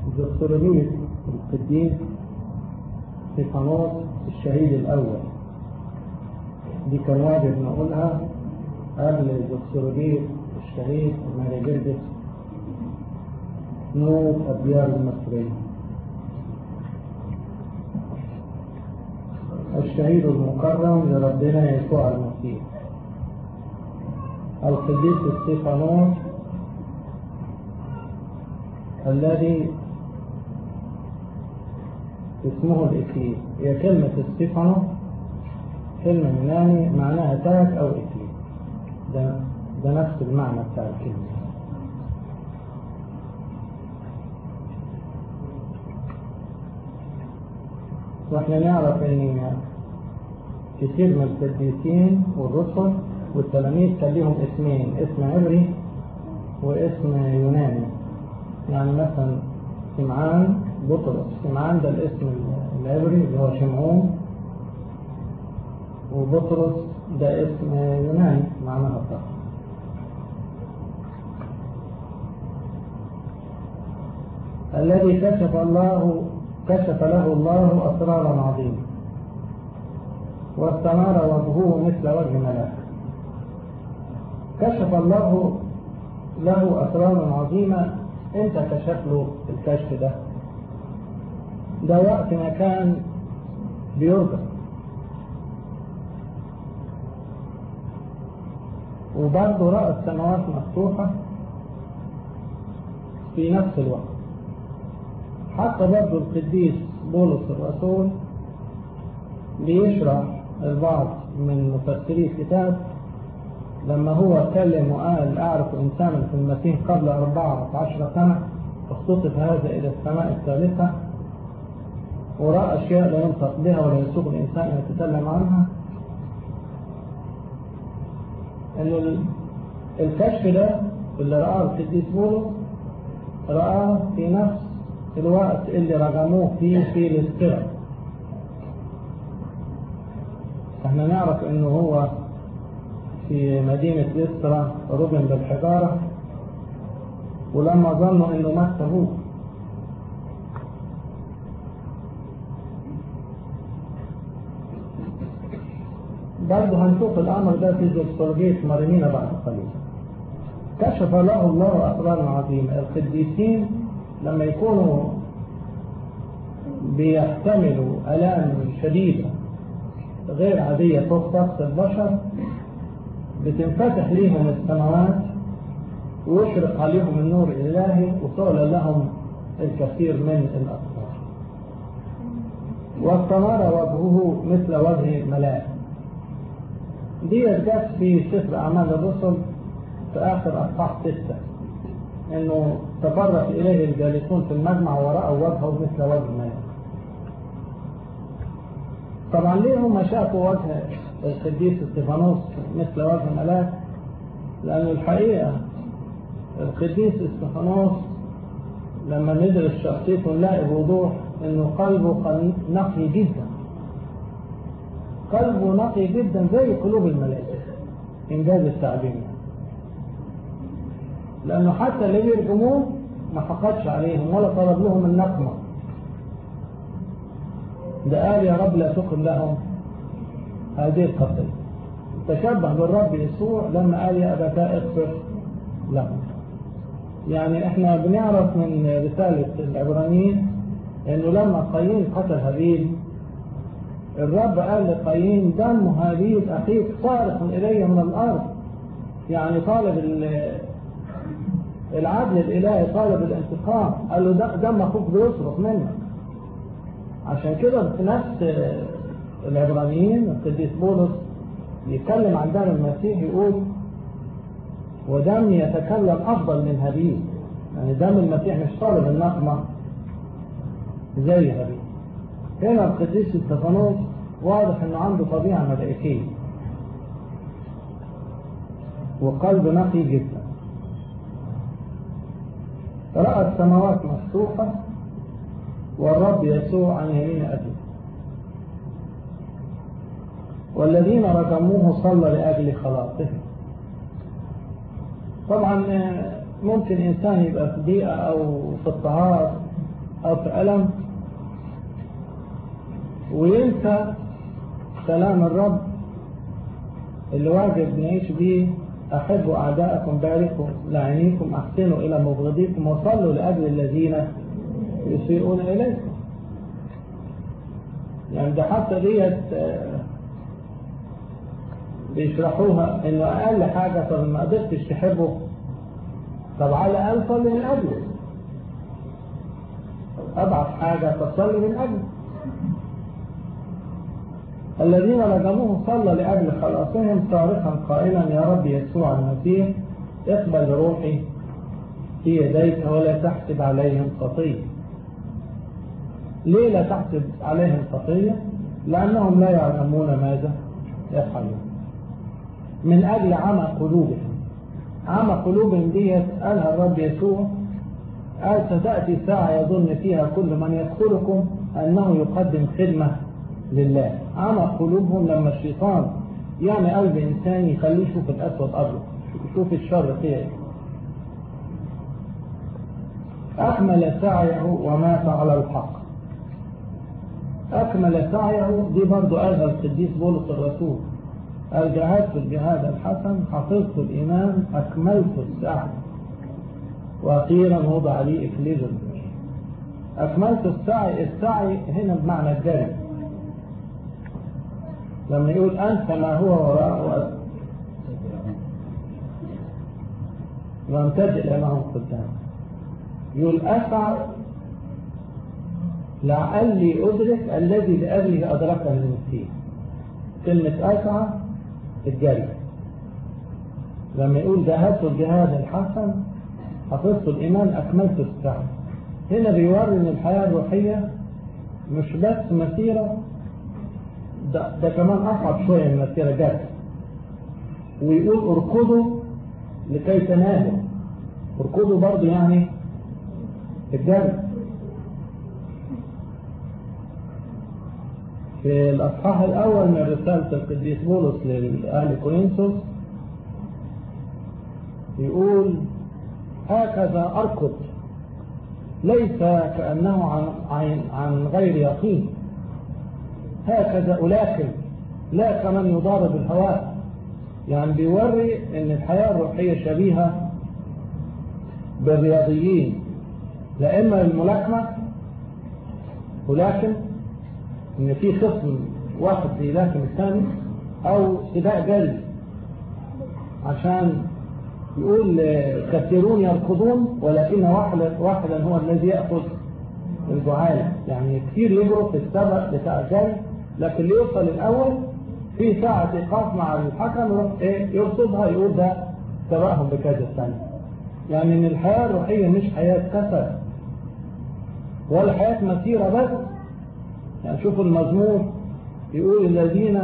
زوكسولوجية القديس ستيفانوس الشهيد الأول دي كان واجب نقولها قبل زوكسولوجية الشهيد ماري جردس نور الديار المصرية الشهيد المكرم لربنا يسوع المسيح القديس استيفانوس الذي اسمه الإكليل هي كلمة استيفانوس كلمة يوناني معناها تاج أو إكليل ده, ده نفس المعنى بتاع الكلمة واحنا نعرف ان كثير من القديسين والرسل والتلاميذ كان ليهم اسمين اسم عبري واسم يوناني يعني مثلا سمعان بطرس سمعان ده الاسم العبري اللي هو شمعون وبطرس ده اسم يوناني معناها صح الذي كشف الله كشف له الله أسرارا عظيمة واستنار وجهه مثل وجه ملاك كشف الله له أسرارا عظيمة انت كشف له الكشف ده ده وقت ما كان بيرجع وبرضه رأى السماوات مفتوحة في نفس الوقت حتى برضه القديس بولس الرسول بيشرح البعض من مفسري الكتاب لما هو اتكلم وقال أعرف إنسانا في المسيح قبل أربعة عشر سنة اختطف هذا إلى السماء الثالثة ورأى أشياء لا ينطق بها ولا يسوق الإنسان أن يتكلم عنها أن الكشف ده اللي رآه القديس بولس رآه في نفس الوقت اللي رجموه فيه في الاسترا احنا نعرف انه هو في مدينة لسترا رجم بالحجارة ولما ظنوا انه مات هو برضه هنشوف الامر ده في زوكسولوجية مريمينا بعد قليل كشف له الله اسرار عظيمة القديسين لما يكونوا بيحتملوا الام شديدة غير عادية فوق طاقة البشر بتنفتح ليهم السماوات ويشرق عليهم النور الإلهي وتعلى لهم الكثير من الأسرار واستنار وجهه مثل وجه ملاك دي جت في سفر أعمال الرسل في آخر أصحاح ستة إنه تبرك إليه الجالسون في المجمع ورأوا وجهه مثل وجه ملاك طبعا ليه هم شافوا وجه القديس استفانوس مثل وجه ملاك لأن الحقيقة القديس استفانوس لما ندرس شخصيته نلاقي بوضوح انه قلبه نقي جدا قلبه نقي جدا زي قلوب الملائكة انجاز التعبير لانه حتى اللي بيرجموه ما حقدش عليهم ولا طلب لهم النقمه ده قال يا رب لا تقم لهم هذه القضية تشبه بالرب يسوع لما قال يا أبتاء اغفر لهم يعني احنا بنعرف من رسالة العبرانيين انه لما قايين قتل هابيل الرب قال لقايين دم هابيل اخيك صارخ الي من الارض يعني طالب العدل الالهي طالب الانتقام قال له دم اخوك بيصرخ منك عشان كده في نفس العبرانيين القديس بولس يتكلم عن دم المسيح يقول ودم يتكلم أفضل من هابيل يعني دم المسيح مش طالب النقمة زي هابيل هنا القديس استفانوس واضح انه عنده طبيعة ملائكية وقلب نقي جدا رأى السماوات مفتوحة والرب يسوع عن يمين أبيه والذين رجموه صلى لأجل خلاصه طبعا ممكن إنسان يبقى في ضيقة أو في اضطهاد أو في ألم وينسى كلام الرب اللي واجب نعيش بيه أحبوا أعداءكم باركوا لعينيكم أحسنوا إلى مبغضيكم وصلوا لأجل الذين يسيئون إليكم يعني ده حتى ديت بيشرحوها إنه أقل حاجة طب ما قدرتش تحبه طب على الأقل صلي من أجله أضعف حاجة فصلي من أجله الذين رجموه صلى لأجل خلاصهم صارخا قائلا يا رب يسوع المسيح اقبل روحي في يديك ولا تحسب عليهم خطية ليه لا تحسب عليهم خطية لأنهم لا يعلمون ماذا يفعلون من أجل عمى قلوبهم عمى قلوبهم ديت قالها الرب يسوع قال ستأتي ساعة يظن فيها كل من يدخلكم أنه يقدم خدمة لله عمى قلوبهم لما الشيطان يعمل قلب إنسان يخليه يشوف الأسود أبيض يشوف الشر فيه أكمل سعيه ومات على الحق أكمل سعيه دي برضو قالها القديس بولس الرسول قال جاهدت الجهاد الحسن حفظت الإيمان أكملت السعي وأخيرا وضع لي إكليل أكملت السعي السعي هنا بمعنى الجري لما يقول أنت ما هو وراء وامتد إلى ما هم قدام يقول أسعى لعلي أدرك الذي لأجله أدركه المسيح كلمة أسعى الجري لما يقول جاهدت الجهاد الحسن حفظت الإيمان أكملت السعي هنا بيوري أن الحياة الروحية مش بس مسيرة ده, ده كمان أصعب شوية من مسيرة جري ويقول اركضوا لكي تنالوا اركضوا برضه يعني الجري في الأصحاح الأول من رسالة القديس بولس لأهل كورنثوس يقول هكذا أركض ليس كأنه عن, عن, عن غير يقين هكذا ألاكم لا كمن يضارب الهواء يعني بيوري ان الحياة الروحية شبيهة بالرياضيين لا إما الملاكمة ولكن ان في خصم واحد بيلاكم الثاني او سباق جري عشان يقول كثيرون يركضون ولكن واحدا واحدا هو الذي ياخذ الجعاله يعني كثير يجروا في السبق بتاع الجري لكن اللي يوصل الاول في ساعه ايقاف مع الحكم يروح ايه يرصدها يقول ده سبقهم بكذا سنه يعني ان الحياه الروحيه مش حياه كسل ولا حياه مسيره بس يعني شوفوا المزمور يقول الذين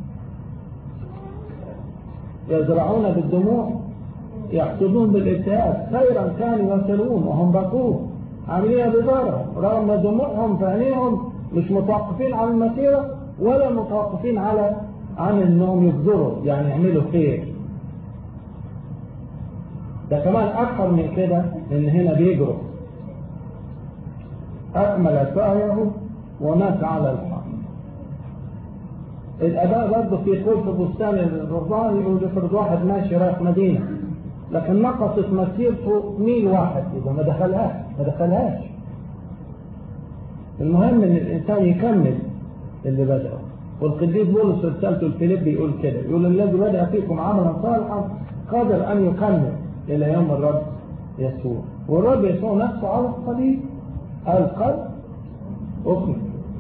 يزرعون بالدموع يحصدون بالابتهاج خيرا كانوا يصلون وهم بكور عاملين بزارة رغم دموعهم في عينيهم مش متوقفين على المسيرة ولا متوقفين على عن انهم يبذروا يعني يعملوا خير ده كمان اكثر من كده ان هنا بيجروا اكمل سعيه ومات على الحق الاباء برضه في قول في بستان الرضان يقول افرض واحد ماشي رايح مدينه لكن نقصت مسيرته ميل واحد اذا ما دخلهاش ما دخلهاش المهم ان الانسان يكمل اللي بدأه والقديس بولس رسالته الفيليب يقول كده يقول الذي بدأ فيكم عملا صالحا قادر ان يكمل الى يوم الرب يسوع والرب يسوع نفسه على الصليب قال قد اكمل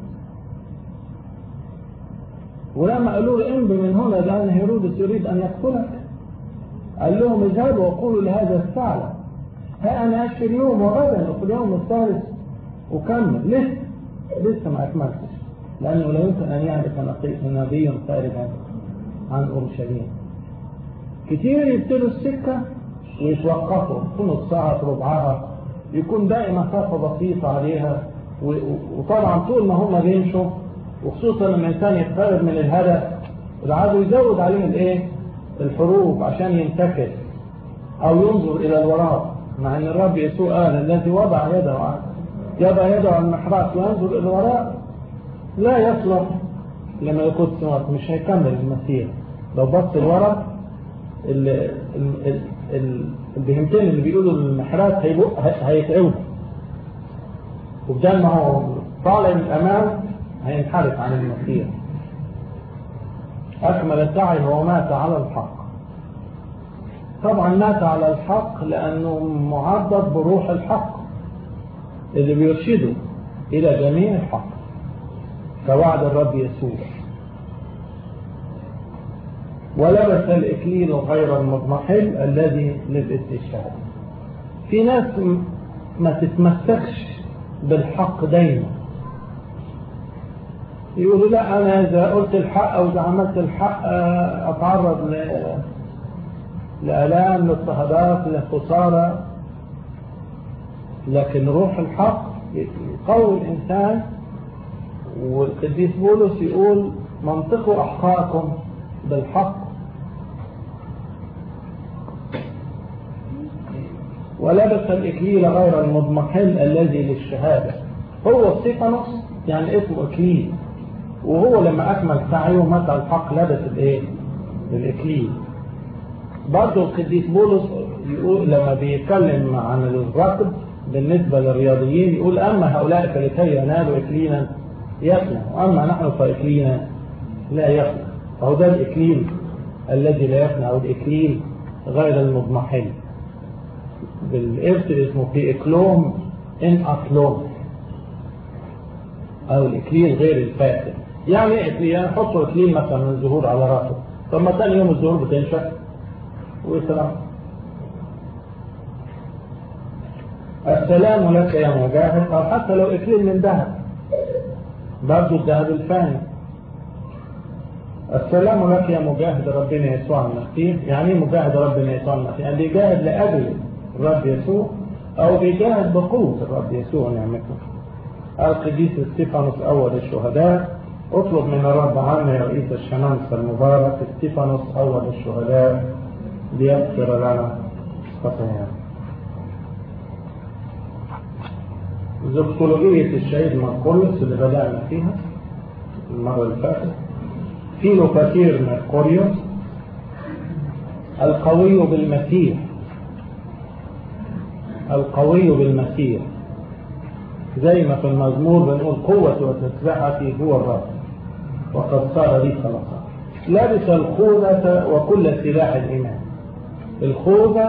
ولما قالوا له امضي من هنا لان هيرودس يريد ان يقتلك قال لهم اذهبوا وقولوا لهذا الثعلب ها انا اشفي اليوم وغدا وفي اليوم الثالث وكمل لسه لسه ما اكملتش لانه لا يمكن ان يعرف نبي خارج عن اورشليم كتير يبتدوا السكه ويتوقفوا نص ساعه ربعها يكون باقي مسافه بسيطه عليها وطبعا طول ما هم بيمشوا وخصوصا لما الانسان يقترب من الهدف العدو يزود عليه الايه الحروب عشان ينتكس او ينظر الى الوراء مع ان الرب يسوع قال الذي وضع يده يبقى يدعو المحراث وينظر إلى الوراء لا يصلح لما يقود سمارت مش هيكمل المسير لو بص لورا البهمتين اللي بيقولوا المحراث هيتعبوا وبدل ما هو طالع من الأمام هينحرف عن المسير أكمل السعي هو مات على الحق طبعا مات على الحق لأنه معضد بروح الحق اللي بيرشده إلى جميع الحق كوعد الرب يسوع ولبس الإكليل غير المضمحل الذي للاستشهاد في ناس ما تتمسكش بالحق دايما يقولوا لا أنا إذا قلت الحق أو إذا عملت الحق أتعرض لآلام لاضطهادات لخسارة لكن روح الحق يقوي الإنسان والقديس بولس يقول منطقوا أحقاكم بالحق ولبس الإكليل غير المضمحل الذي للشهادة هو السيفانوس يعني اسمه إكليل وهو لما أكمل سعيه متى الحق لبس الإيه؟ الإكليل برضه القديس بولس يقول لما بيتكلم عن الركض بالنسبة للرياضيين يقول أما هؤلاء فلكي ينالوا إكليلا يفنى وأما نحن فإكلينا لا يفنى فهو ده الإكليل الذي لا يفنى أو الإكليل غير المضمحل بالإرث اسمه في إكلوم إن أكلوم أو الإكليل غير الفاتن يعني إيه إكليل يعني حطوا إكليل مثلا من الزهور على رأسه ثم ما ثاني يوم الزهور بتنشف ويسلام السلام لك يا مجاهد أو حتى لو إكليل من ذهب برضو الذهب الفاني السلام لك يا مجاهد ربنا يسوع المسيح يعني مجاهد ربنا يسوع المسيح يعني بيجاهد لأجل الرب يسوع أو بيجاهد بقوة الرب يسوع نعمته القديس استيفانوس أول الشهداء اطلب من الرب عنا يا رئيس الشمامسة المبارك استيفانوس أول الشهداء ليغفر لنا خطايانا زوكسولوجية الشهيد ماركولوس اللي بدأنا فيها المرة اللي فاتت فيلوباتير ميركوريوس القوي بالمسيح القوي بالمسيح زي ما في المزمور بنقول قوة وتسبحتي هو الرب وقد صار لي خلاصا لبس الخوذة وكل سلاح الإيمان الخوذة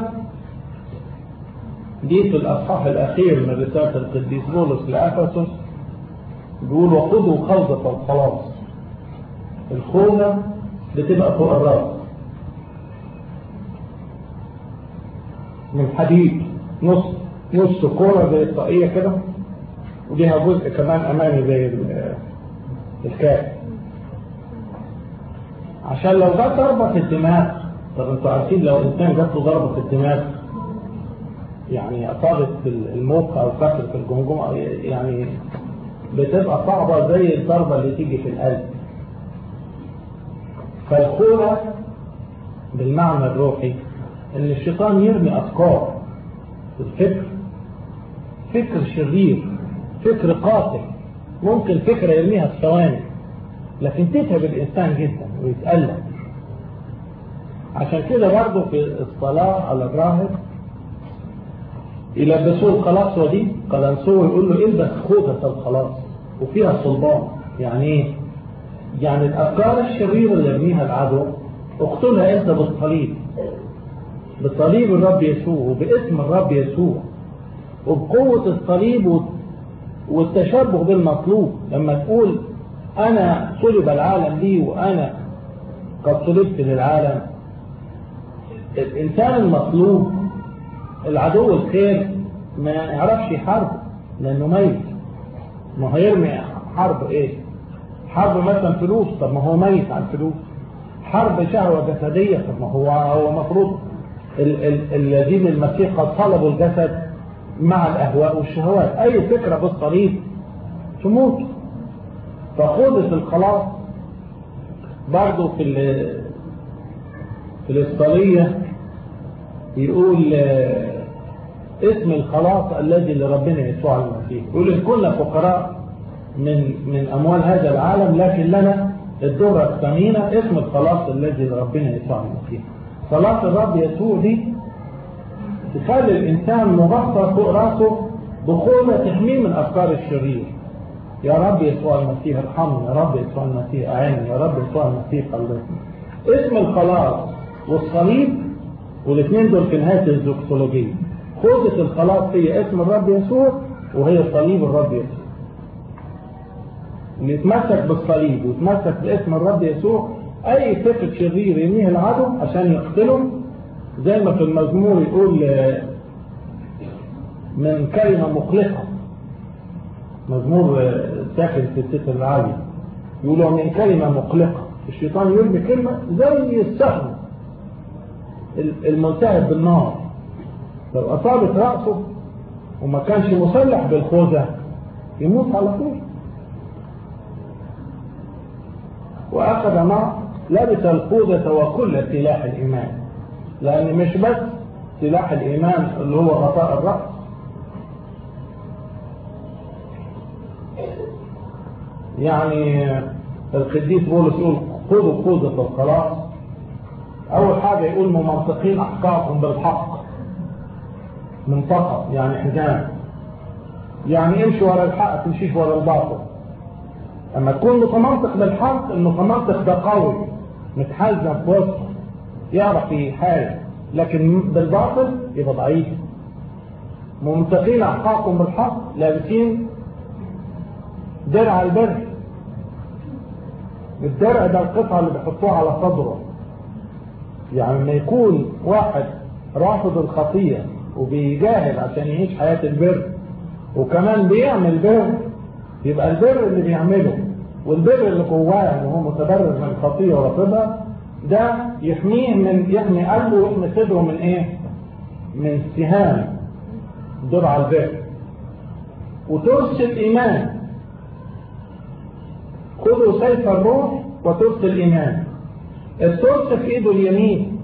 دي في الأصحاح الأخير من رسالة القديس بولس لأفسس بيقول وخذوا خوذة الخلاص الخوذة بتبقى فوق الراس من حديد نص نص كورة زي الطاقية كده وليها جزء كمان أمامي زي الكاس عشان لو جت ضربة في الدماغ طب انتوا عارفين لو انسان جات له ضربة في الدماغ يعني اصابت في المخ او كسر في الجمجمة يعني بتبقى صعبة زي الضربة اللي تيجي في القلب فالخوذة بالمعنى الروحي ان الشيطان يرمي افكار الفكر فكر شرير فكر قاتل ممكن فكرة يرميها في ثواني لكن تتعب الإنسان جدا ويتألم عشان كده برضه في الصلاة على الراهب يلبسوه القلاصوة دي قلنسوه يقول له البس خوذة الخلاص وفيها صلبان يعني ايه؟ يعني الأفكار الشريرة اللي يرميها العدو اقتلها انت بالصليب بصليب الرب يسوع وباسم الرب يسوع وبقوة الصليب والتشبه بالمطلوب لما تقول أنا صلب العالم لي وأنا قد صلبت للعالم الإنسان المطلوب العدو الخير ما يعرفش يحاربه لأنه ميت ما هيرمي حرب إيه حرب مثلا فلوس طب ما هو ميت على الفلوس حرب شهوة جسدية طب ما هو هو مفروض الذين المسيح قد طلبوا الجسد مع الأهواء والشهوات أي فكرة بالصليب تموت فخوذة الخلاص برضه في في الإسطالية يقول اسم الخلاص الذي لربنا يسوع المسيح يقول إن كنا فقراء من من أموال هذا العالم لكن لنا الدرة الثمينة اسم الخلاص الذي لربنا يسوع المسيح صلاة الرب يسوع دي تخلي الإنسان مغطى فوق راسه بخومة تحميه من أفكار الشرير يا رب يسوع المسيح ارحمني يا رب يسوع المسيح أعيني يا رب يسوع المسيح خلصني اسم الخلاص والصليب والاثنين دول في نهاية الزوكسولوجية خوذة الخلاص هي اسم الرب يسوع وهي صليب الرب يسوع اللي يتمسك بالصليب ويتمسك باسم الرب يسوع اي فكر شرير يرميه العدو عشان يقتله زي ما في المزمور يقول من كلمة مقلقة مزمور ساكن في الستر العالي يقولوا من كلمة مقلقة الشيطان يرمي كلمة زي السهم الملتهب بالنار لو أصابت رأسه وما كانش مسلح بالخوذة يموت على طول وأخذ معه لبس الخوذة وكل سلاح الإيمان لأن مش بس سلاح الإيمان اللي هو غطاء الرأس يعني القديس بولس يقول خذوا خوذة الخلاص أول حاجة يقول ممنطقين أحقاقهم بالحق منطقة يعني حزام يعني امشي ورا الحق تمشيش ورا الباطل اما تكون متمنطق بالحق المتمنطق ده قوي متحزم في وسطه يعرف يحارب لكن بالباطل يبقى ضعيف ممتقين احقاقهم بالحق لابسين درع البر الدرع ده القطعة اللي بيحطوها على صدره يعني لما يكون واحد رافض الخطية وبيجاهد عشان يعيش حياة البر وكمان بيعمل بر يبقى البر اللي بيعمله والبر اللي جواه ان هو متبرر من الخطية ورافضها ده يحميه من يحمي قلبه ويحمي صدره من ايه؟ من سهام درع البر وترس الايمان خذوا سيف الروح وترس الايمان الترس في ايده اليمين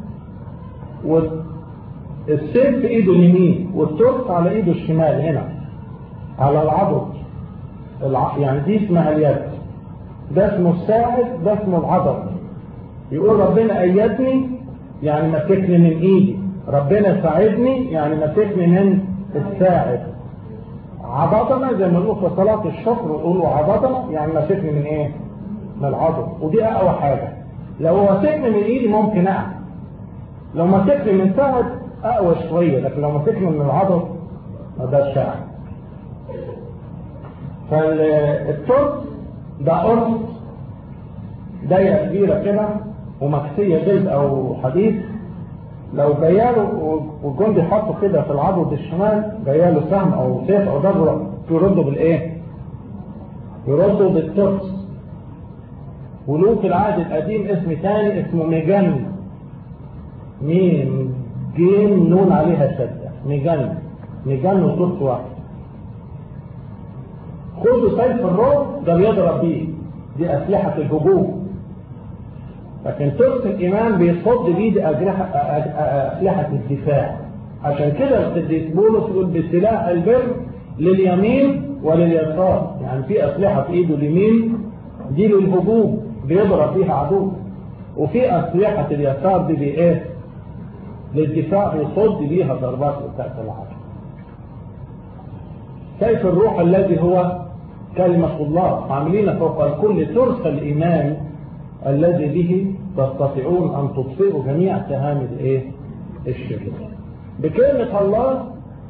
والسيف في ايده اليمين والترس على ايده الشمال هنا على العضد الع... يعني دي اسمها اليد ده اسمه الساعد ده اسمه العضد يقول ربنا ايدني يعني مسكني من ايدي ربنا ساعدني يعني مسكني من الساعد عضدنا زي ما نقول في صلاة الشكر يقولوا عضدنا يعني مسكني من ايه من العضد ودي اقوى حاجة لو مسكني من ايدي ممكن اقع لو مسكني من ساعد اقوى شوية لكن لو مسكني من العضد ما ده الساعد فالترس ده قرص دايرة كبيرة كده ومكسية جلد او حديد لو جياله والجندي حطه كده في العضد الشمال جياله سهم او سيف او ضربه يرده بالايه يرده بالترس وله في العهد القديم اسم تاني اسمه ميجان ميم جيم نون عليها شدة ميجان ميجان وترس واحد خذوا سيف الروح ده بيضرب بيه دي أسلحة الهجوم لكن ترس الإيمان بيصد بيه دي أسلحة الدفاع عشان كده القديس بولس يقول بسلاح البر لليمين ولليسار يعني في أسلحة في إيده اليمين دي للهجوم بيضرب فيها عدو وفي أسلحة اليسار دي بإيه؟ للدفاع يصد بيها ضربات بتاعت العدو سيف الروح الذي هو كلمة الله عاملين فوق الكل ترس الإيمان الذي به تستطيعون أن تطفئوا جميع سهام الإيه؟ الشرير بكلمة الله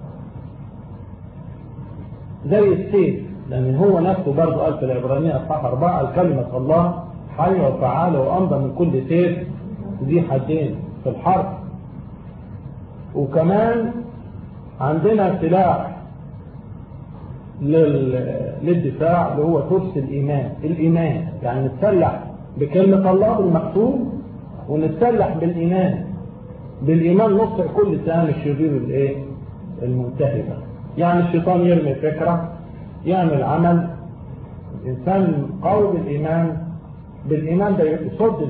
زي السيف لأن هو نفسه برضه قال في العبرانية أصحاح أربعة الكلمة الله حية وفعالة وأمضى من كل سيف ذي حدين في الحرب وكمان عندنا سلاح للدفاع اللي هو ترس الإيمان الإيمان يعني نتسلح بكلمة الله بالمكتوب ونتسلح بالإيمان بالإيمان نطفئ كل سهام الشرير الإيه المنتهبة يعني الشيطان يرمي فكرة يعمل عمل الإنسان قوي بالإيمان بالإيمان ده يصد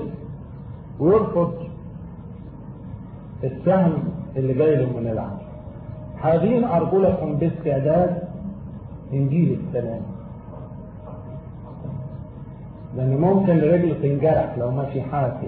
ويرفض السهم اللي جاي له من العمل حاذين أرجلكم باستعداد إنجيل السلام لأن ممكن رجله تنجرح لو ماشي حافي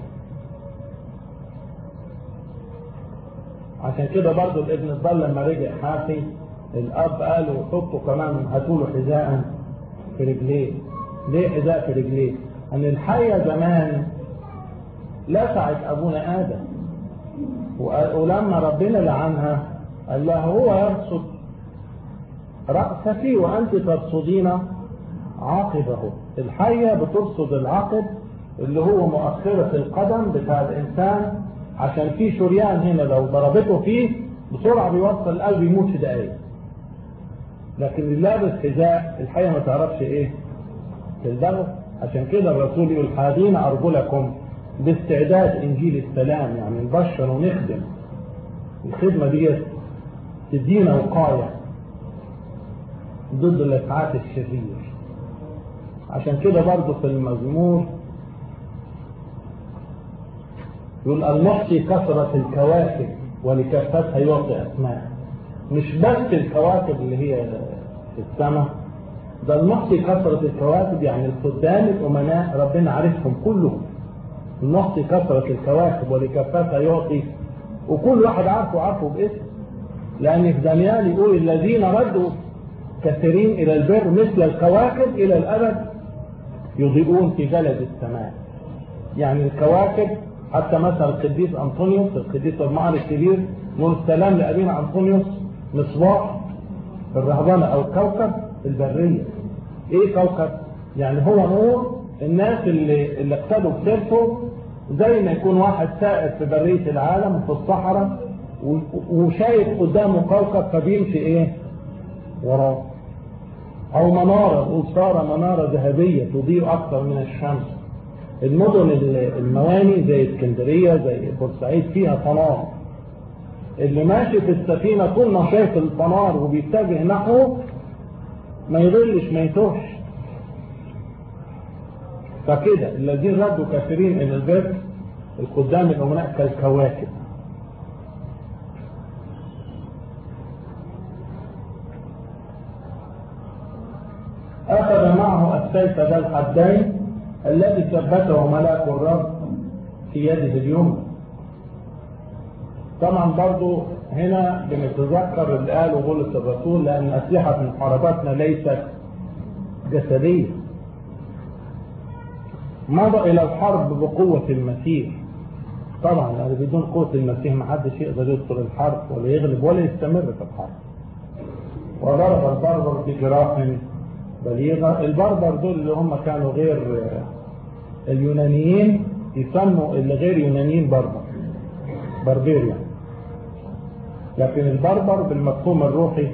عشان كده برضو الابن الضال لما رجع حافي الأب قالوا حطوا كمان هاتوا له حذاء في رجليه ليه حذاء في رجليه؟ أن الحية زمان لسعت أبونا آدم ولما ربنا لعنها قال له هو يرصد رأسك وأنت ترصدين عاقبه الحية بترصد العقب اللي هو مؤخرة القدم بتاع الإنسان عشان في شريان هنا لو ضربته فيه بسرعة بيوصل القلب يموت في دقايق لكن اللي لابس حذاء الحية ما تعرفش ايه تلدغه عشان كده الرسول يقول حادين أرجلكم باستعداد إنجيل السلام يعني نبشر ونخدم الخدمة دي تدينا وقاية ضد الإسعاف الشرير عشان كده برضه في المزمور يقول المحصي كثرة الكواكب ولكفتها يعطي أسماء مش بس الكواكب اللي هي في السماء ده المحصي كثرة الكواكب يعني الخدام الأمناء ربنا عارفهم كلهم المحصي كثرة الكواكب ولكفتها يعطي وكل واحد عارفه عارفه باسم لأن في دانيال يقول الذين ردوا كثيرين إلى البر مثل الكواكب إلى الأبد يضيئون في جلد السماء يعني الكواكب حتى مثلا القديس أنطونيوس القديس المعر الكبير نقول السلام لأبينا أنطونيوس مصباح الرهبنة أو كوكب البرية إيه كوكب؟ يعني هو نور الناس اللي اللي اقتدوا بسيرته زي ما يكون واحد سائر في برية العالم في الصحراء وشايف قدامه كوكب فبيمشي ايه وراه او منارة نقول صار منارة ذهبية تضيء اكثر من الشمس المدن المواني زي اسكندرية زي بورسعيد فيها فنار اللي ماشي في السفينة طول ما شايف الفنار وبيتجه نحوه ما يضلش ما يتوهش فكده الذين ردوا كثيرين الى البر القدام الامناء كالكواكب أخذ معه السيف ذا الحدين الذي ثبته ملاك الرب في يده اليمنى طبعا برضو هنا بنتذكر اللي قاله بولس الرسول لأن أسلحة محارباتنا ليست جسدية مضى إلى الحرب بقوة المسيح طبعا يعني بدون قوة المسيح ما حدش يقدر يدخل الحرب ولا يغلب ولا يستمر في الحرب وضرب البربر بجراح بليغة البربر دول اللي هم كانوا غير اليونانيين يسموا اللي غير يونانيين بربر بربيريا لكن البربر بالمفهوم الروحي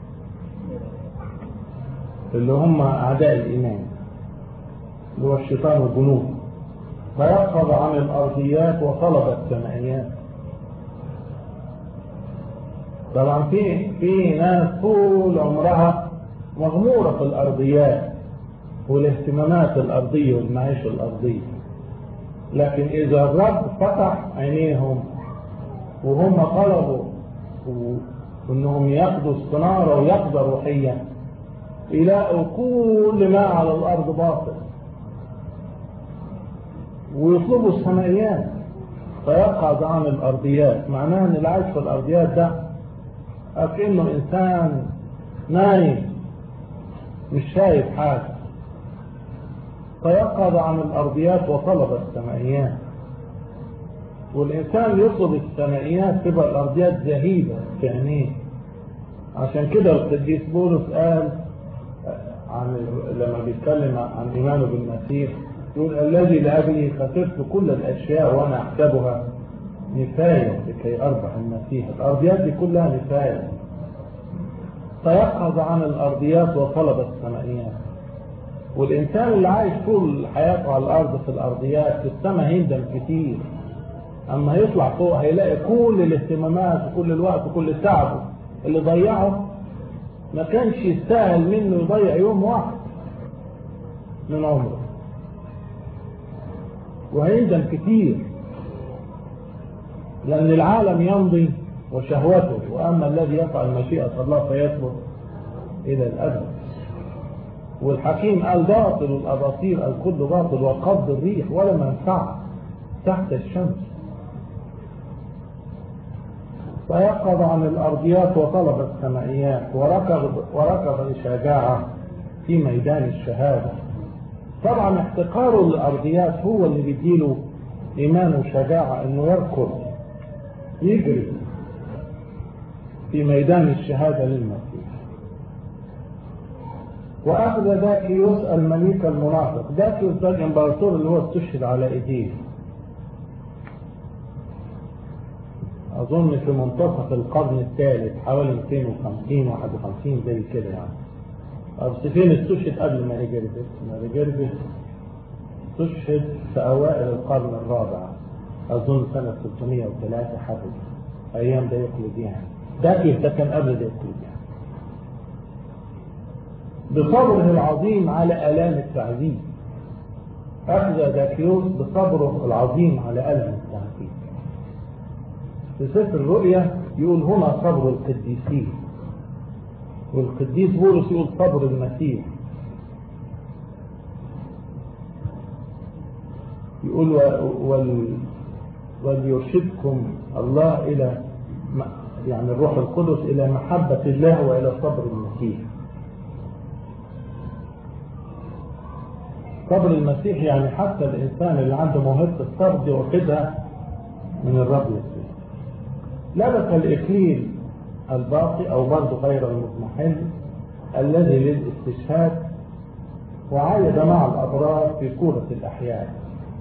اللي هم أعداء الإيمان اللي هو الشيطان والجنود فيأخذ عن الأرضيات وطلب السمائيات طبعا في في ناس طول عمرها مغمورة في الأرضيات والاهتمامات الأرضية والمعيشة الأرضية لكن إذا الرب فتح عينيهم وهم طلبوا انهم ياخدوا استنارة ويقضى روحيا يلاقوا كل ما على الارض باطل ويطلبوا السمائيات فيقعد عن الارضيات معناه ان العيش في الارضيات ده اكنه انسان نايم مش شايف حاجه فيقعد عن الارضيات وطلب السمائيات والإنسان يطلب السمائيات تبقى الأرضيات زهيدة في عينيه عشان كده القديس بولس قال عن لما بيتكلم عن إيمانه بالمسيح يقول الذي لأجله خسرت كل الأشياء وأنا أحسبها نفاية لكي أربح المسيح الأرضيات دي كلها نفاية فيقعد عن الأرضيات وطلب السمائيات والإنسان اللي عايش طول حياته على الأرض في الأرضيات في السماء هيندم كتير اما يطلع فوق هيلاقي كل الاهتمامات وكل الوقت وكل تعبه اللي ضيعه ما كانش يستاهل منه يضيع يوم واحد من عمره وهيندم كتير لان العالم يمضي وشهوته وأما الذي يفعل مشيئة الله فيثبت إلى الأبد والحكيم قال باطل الأباطيل الكل باطل وقبض الريح ولا منفعة تحت الشمس فيقظ عن الأرضيات وطلب السمائيات وركض, وركض بشجاعة في ميدان الشهادة طبعا احتقاره للأرضيات هو اللي بيديله إيمان وشجاعة إنه يركض يجري في ميدان الشهادة للمسيح وأخذ داكيوس الملك المنافق داكيوس ده الإمبراطور اللي هو استشهد على إيديه أظن في منتصف القرن الثالث حوالي 250 51 زي كده يعني بس فين استشهد قبل ما ريجربس ما ريجربس استشهد في أوائل القرن الرابع أظن سنة 603 حاجة أيام ديوقليديان داكيوس ده كان قبل ديوقليديان بصبره العظيم على آلام التعذيب أخذ داكيوس بصبره العظيم على آلام التعذيب في سفر الرؤيا يقول هنا صبر القديسين والقديس بولس يقول صبر المسيح يقول وال وليرشدكم الله إلى يعني الروح القدس إلى محبة الله وإلى صبر المسيح صبر المسيح يعني حتى الإنسان اللي عنده موهبة الصبر دي واخدها من الرب يسوع لبس الإكليل الباقي أو برضه غير المضمحل الذي للاستشهاد وعايد مع الأبرار في كورة الأحياء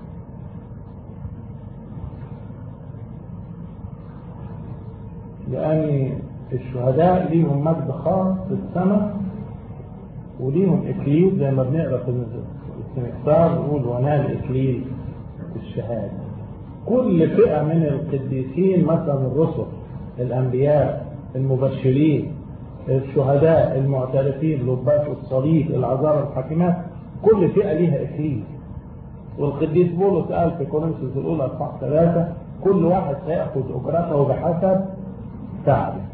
لأن الشهداء ليهم مجد خاص في السماء وليهم إكليل زي ما بنقرا في الاستنكسار نقول ونال إكليل الشهادة كل فئة من القديسين مثلا الرسل الأنبياء المبشرين الشهداء المعترفين لباس الصليب العذارى الحاكمات كل فئة ليها إكليل والقديس بولس قال في كورنثوس الأولى أصحاح ثلاثة كل واحد سيأخذ أجرته بحسب تعبه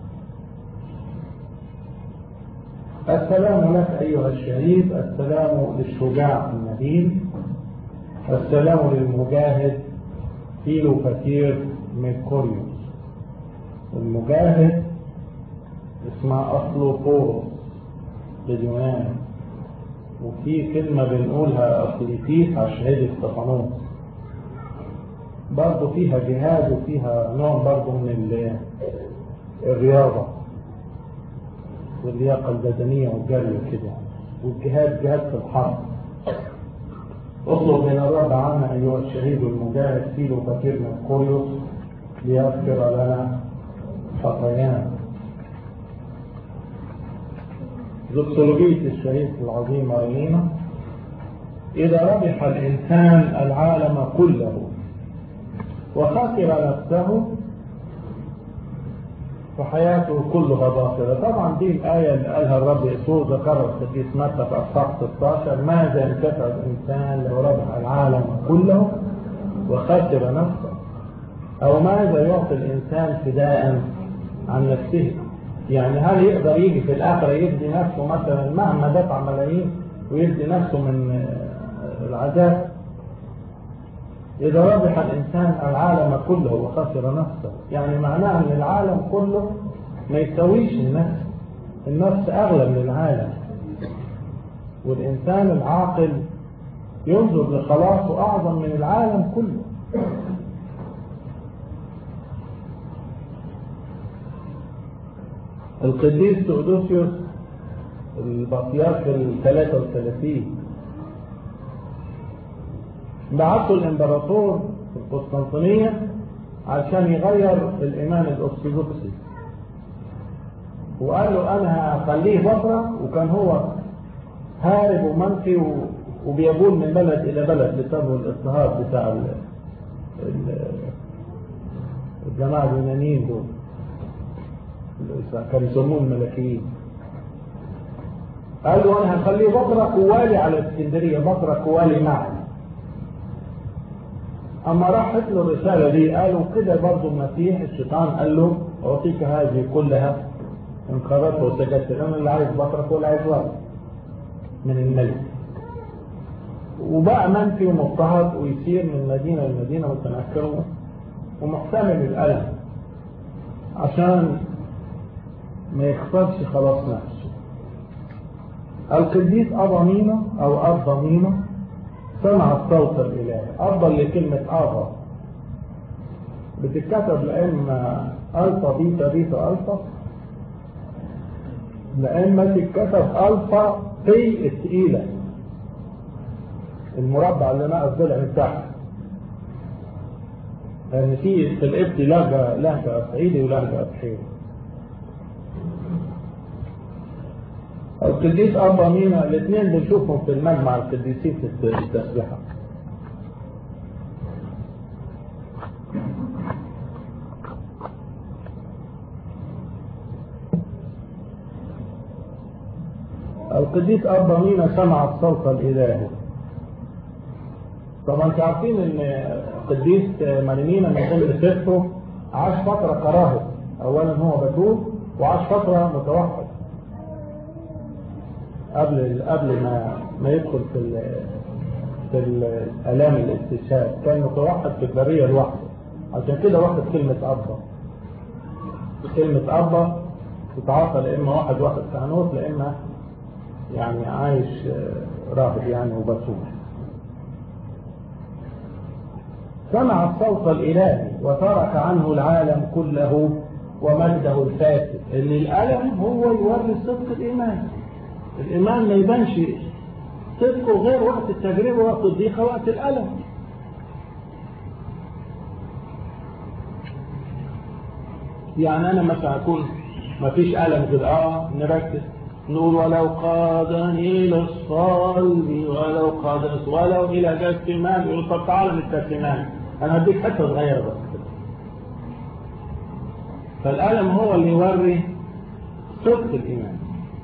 السلام لك أيها الشهيد السلام للشجاع النبيل السلام للمجاهد فيلو كثير من كوريوس المجاهد اسمها أصله فورس باليونان وفي كلمة بنقولها أصليتيس على شهادة استفانوس برضه فيها جهاد وفيها نوع برضه من الرياضة واللياقة البدنية والجري كده والجهاد جهاد في الحرب اطلب من الرب عنا أيها الشهيد المجاهد فيلو كثير من كوريوس ليغفر لنا خطايانا زوكسولوجية الشهيد العظيم رينا إذا ربح الإنسان العالم كله وخسر نفسه فحياته كلها باطلة طبعا دي الآية اللي قالها الرب يسوع ذكرها القديس متى في أصحاح 16 ماذا ينتفع الإنسان لو ربح العالم كله وخسر نفسه أو ماذا يعطي الإنسان فداء عن نفسه يعني هل يقدر يجي في الآخرة يفدي نفسه مثلا مهما دفع ملايين ويفدي نفسه من العذاب إذا ربح الإنسان العالم كله وخسر نفسه يعني معناه أن العالم كله ما يسويش النفس النفس أغلى من العالم والإنسان العاقل ينظر لخلاصه أعظم من العالم كله القديس تودوسيوس البطيار في ال 33 بعثه الامبراطور في القسطنطينية عشان يغير الإيمان الأرثوذكسي وقال له أنا هخليه بره وكان هو هارب ومنفي وبيبول من بلد إلى بلد بسبب الاضطهاد بتاع ال الجماعة اليونانيين دول كانوا يسموه الملكيين قال له أنا هخليه بكرة كوالي على اسكندرية بكرة كوالي معي اما راحت له الرسالة دي قالوا كده برضه المسيح الشيطان قال له أعطيك هذه كلها إن خرجت وسجدت لأن اللي عايز بطرك واللي عايز ورد من الملك وبقى منفي ومضطهد ويسير من مدينة لمدينة متنكر ومحتمل الألم عشان ما يخسرش خلاص نفسه القديس أبا مينا أو أبا مينا سمع الصوت الإلهي أفضل لكلمة أبا بتتكتب لأما ألفا بيتا بيتا ألفا لأما تتكتب ألفا في الثقيلة المربع اللي ناقص ضلع من تحت لأن في في الإبت لهجة لهجة صعيدي ولهجة بحيري القديس أبا مينا الاثنين بنشوفهم في المجمع القديسين في التسبيحة القديس أبا مينا سمع الصوت الإلهي طبعا انتوا عارفين ان القديس مريمينا من ضمن سفره عاش فترة كراهه اولا هو بتوب وعاش فترة متوحد قبل قبل ما ما يدخل في ال في الالام الاستشهاد كان متوحد في البريه لوحده عشان كده واخد كلمه ابا كلمه ابا تتعاطى لا اما واحد واخد كهنوت لا اما يعني عايش راهب يعني وبتوب سمع الصوت الإلهي وترك عنه العالم كله ومجده الفاسد ان الألم هو يوري صدق الإيمان الإيمان ما يبانش صدقه غير وقت التجربة وقت الضيقة وقت الألم يعني أنا مثلا أكون ما فيش ألم كده آه نركز نقول ولو قادني إلى الصلب ولو قادني ولو إلى جسمان يقول طب تعالى نستسلمان أنا هديك حتة صغيرة بس كده فالألم هو اللي يوري صدق الإيمان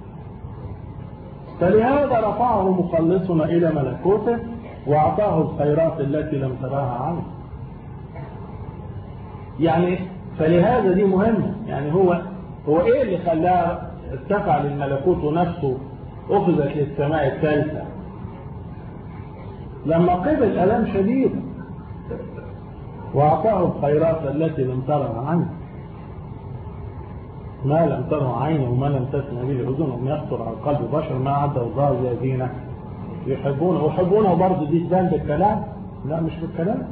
فلهذا رفعه مخلصنا إلى ملكوته وأعطاه الخيرات التي لم تراها عنه يعني فلهذا دي مهمة يعني هو هو إيه اللي خلاه ارتفع للملكوت ونفسه أخذت للسماء الثالثة لما قبل ألم شديد وأعطاه الخيرات التي لم ترها عنه ما لم تره عينه وما لم تسمع به اذنه وما يخطر على قلب بشر ما عدا الله الذين يحبونه ويحبونه برضه دي تبان بالكلام لا مش بالكلام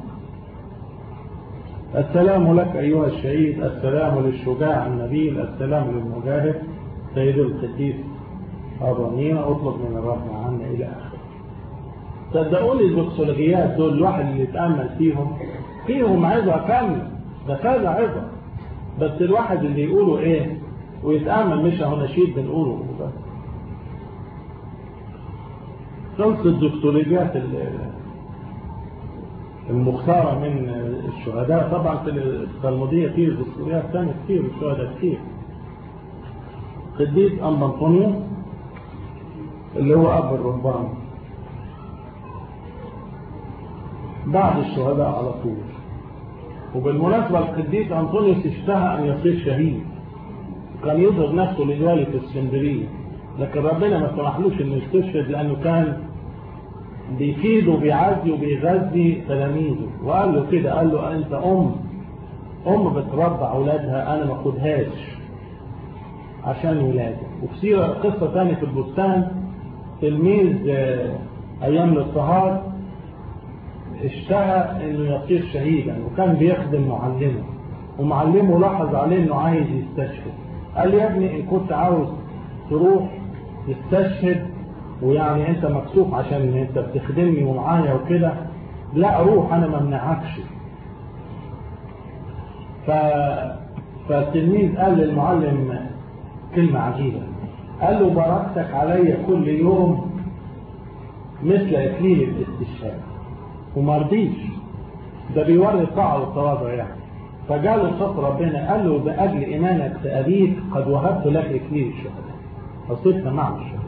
السلام لك ايها الشهيد السلام للشجاع النبيل السلام للمجاهد سيد القديس أرانينا اطلب من الرب عنا الى اخره صدقوني البكسولوجيات دول الواحد اللي يتامل فيهم فيهم عظه كامله ده كذا عظه بس الواحد اللي يقوله ايه ويتأمل مش اهو نشيد بنقوله بس خلص الدكتوريات المختارة من الشهداء طبعا في التلمودية في دكتوريات ثانية كتير الشهداء كتير قديس أم أنطونيو اللي هو أب الرهبان بعد الشهداء على طول وبالمناسبة القديس أنطونيوس اشتهى أن يصير شهيد كان يظهر نفسه لذلك في اسكندرية لكن ربنا ما سمحلوش انه يستشهد لانه كان بيفيد وبيعزي وبيغذي تلاميذه وقال له كده قال له انت ام ام بترضع اولادها انا ما اخدهاش عشان ولادي وفي سيرة قصة ثانية في البستان تلميذ ايام الاضطهاد اشتهى انه يصير شهيدا وكان بيخدم معلمه ومعلمه لاحظ عليه انه عايز يستشهد قال لي يا ابني ان كنت عاوز تروح تستشهد ويعني انت مكسوف عشان انت بتخدمني ومعايا وكده لا روح انا ما منعكش ف... فالتلميذ قال للمعلم كلمة عجيبة قال له بركتك علي كل يوم مثل اكليل الاستشهاد وما رضيش ده بيوري الطاعة والتواضع يعني فجاله صوت ربنا قال له بأجل إيمانك في أبيك قد وهبت لك إكليل الشهداء فصرت معه الشهداء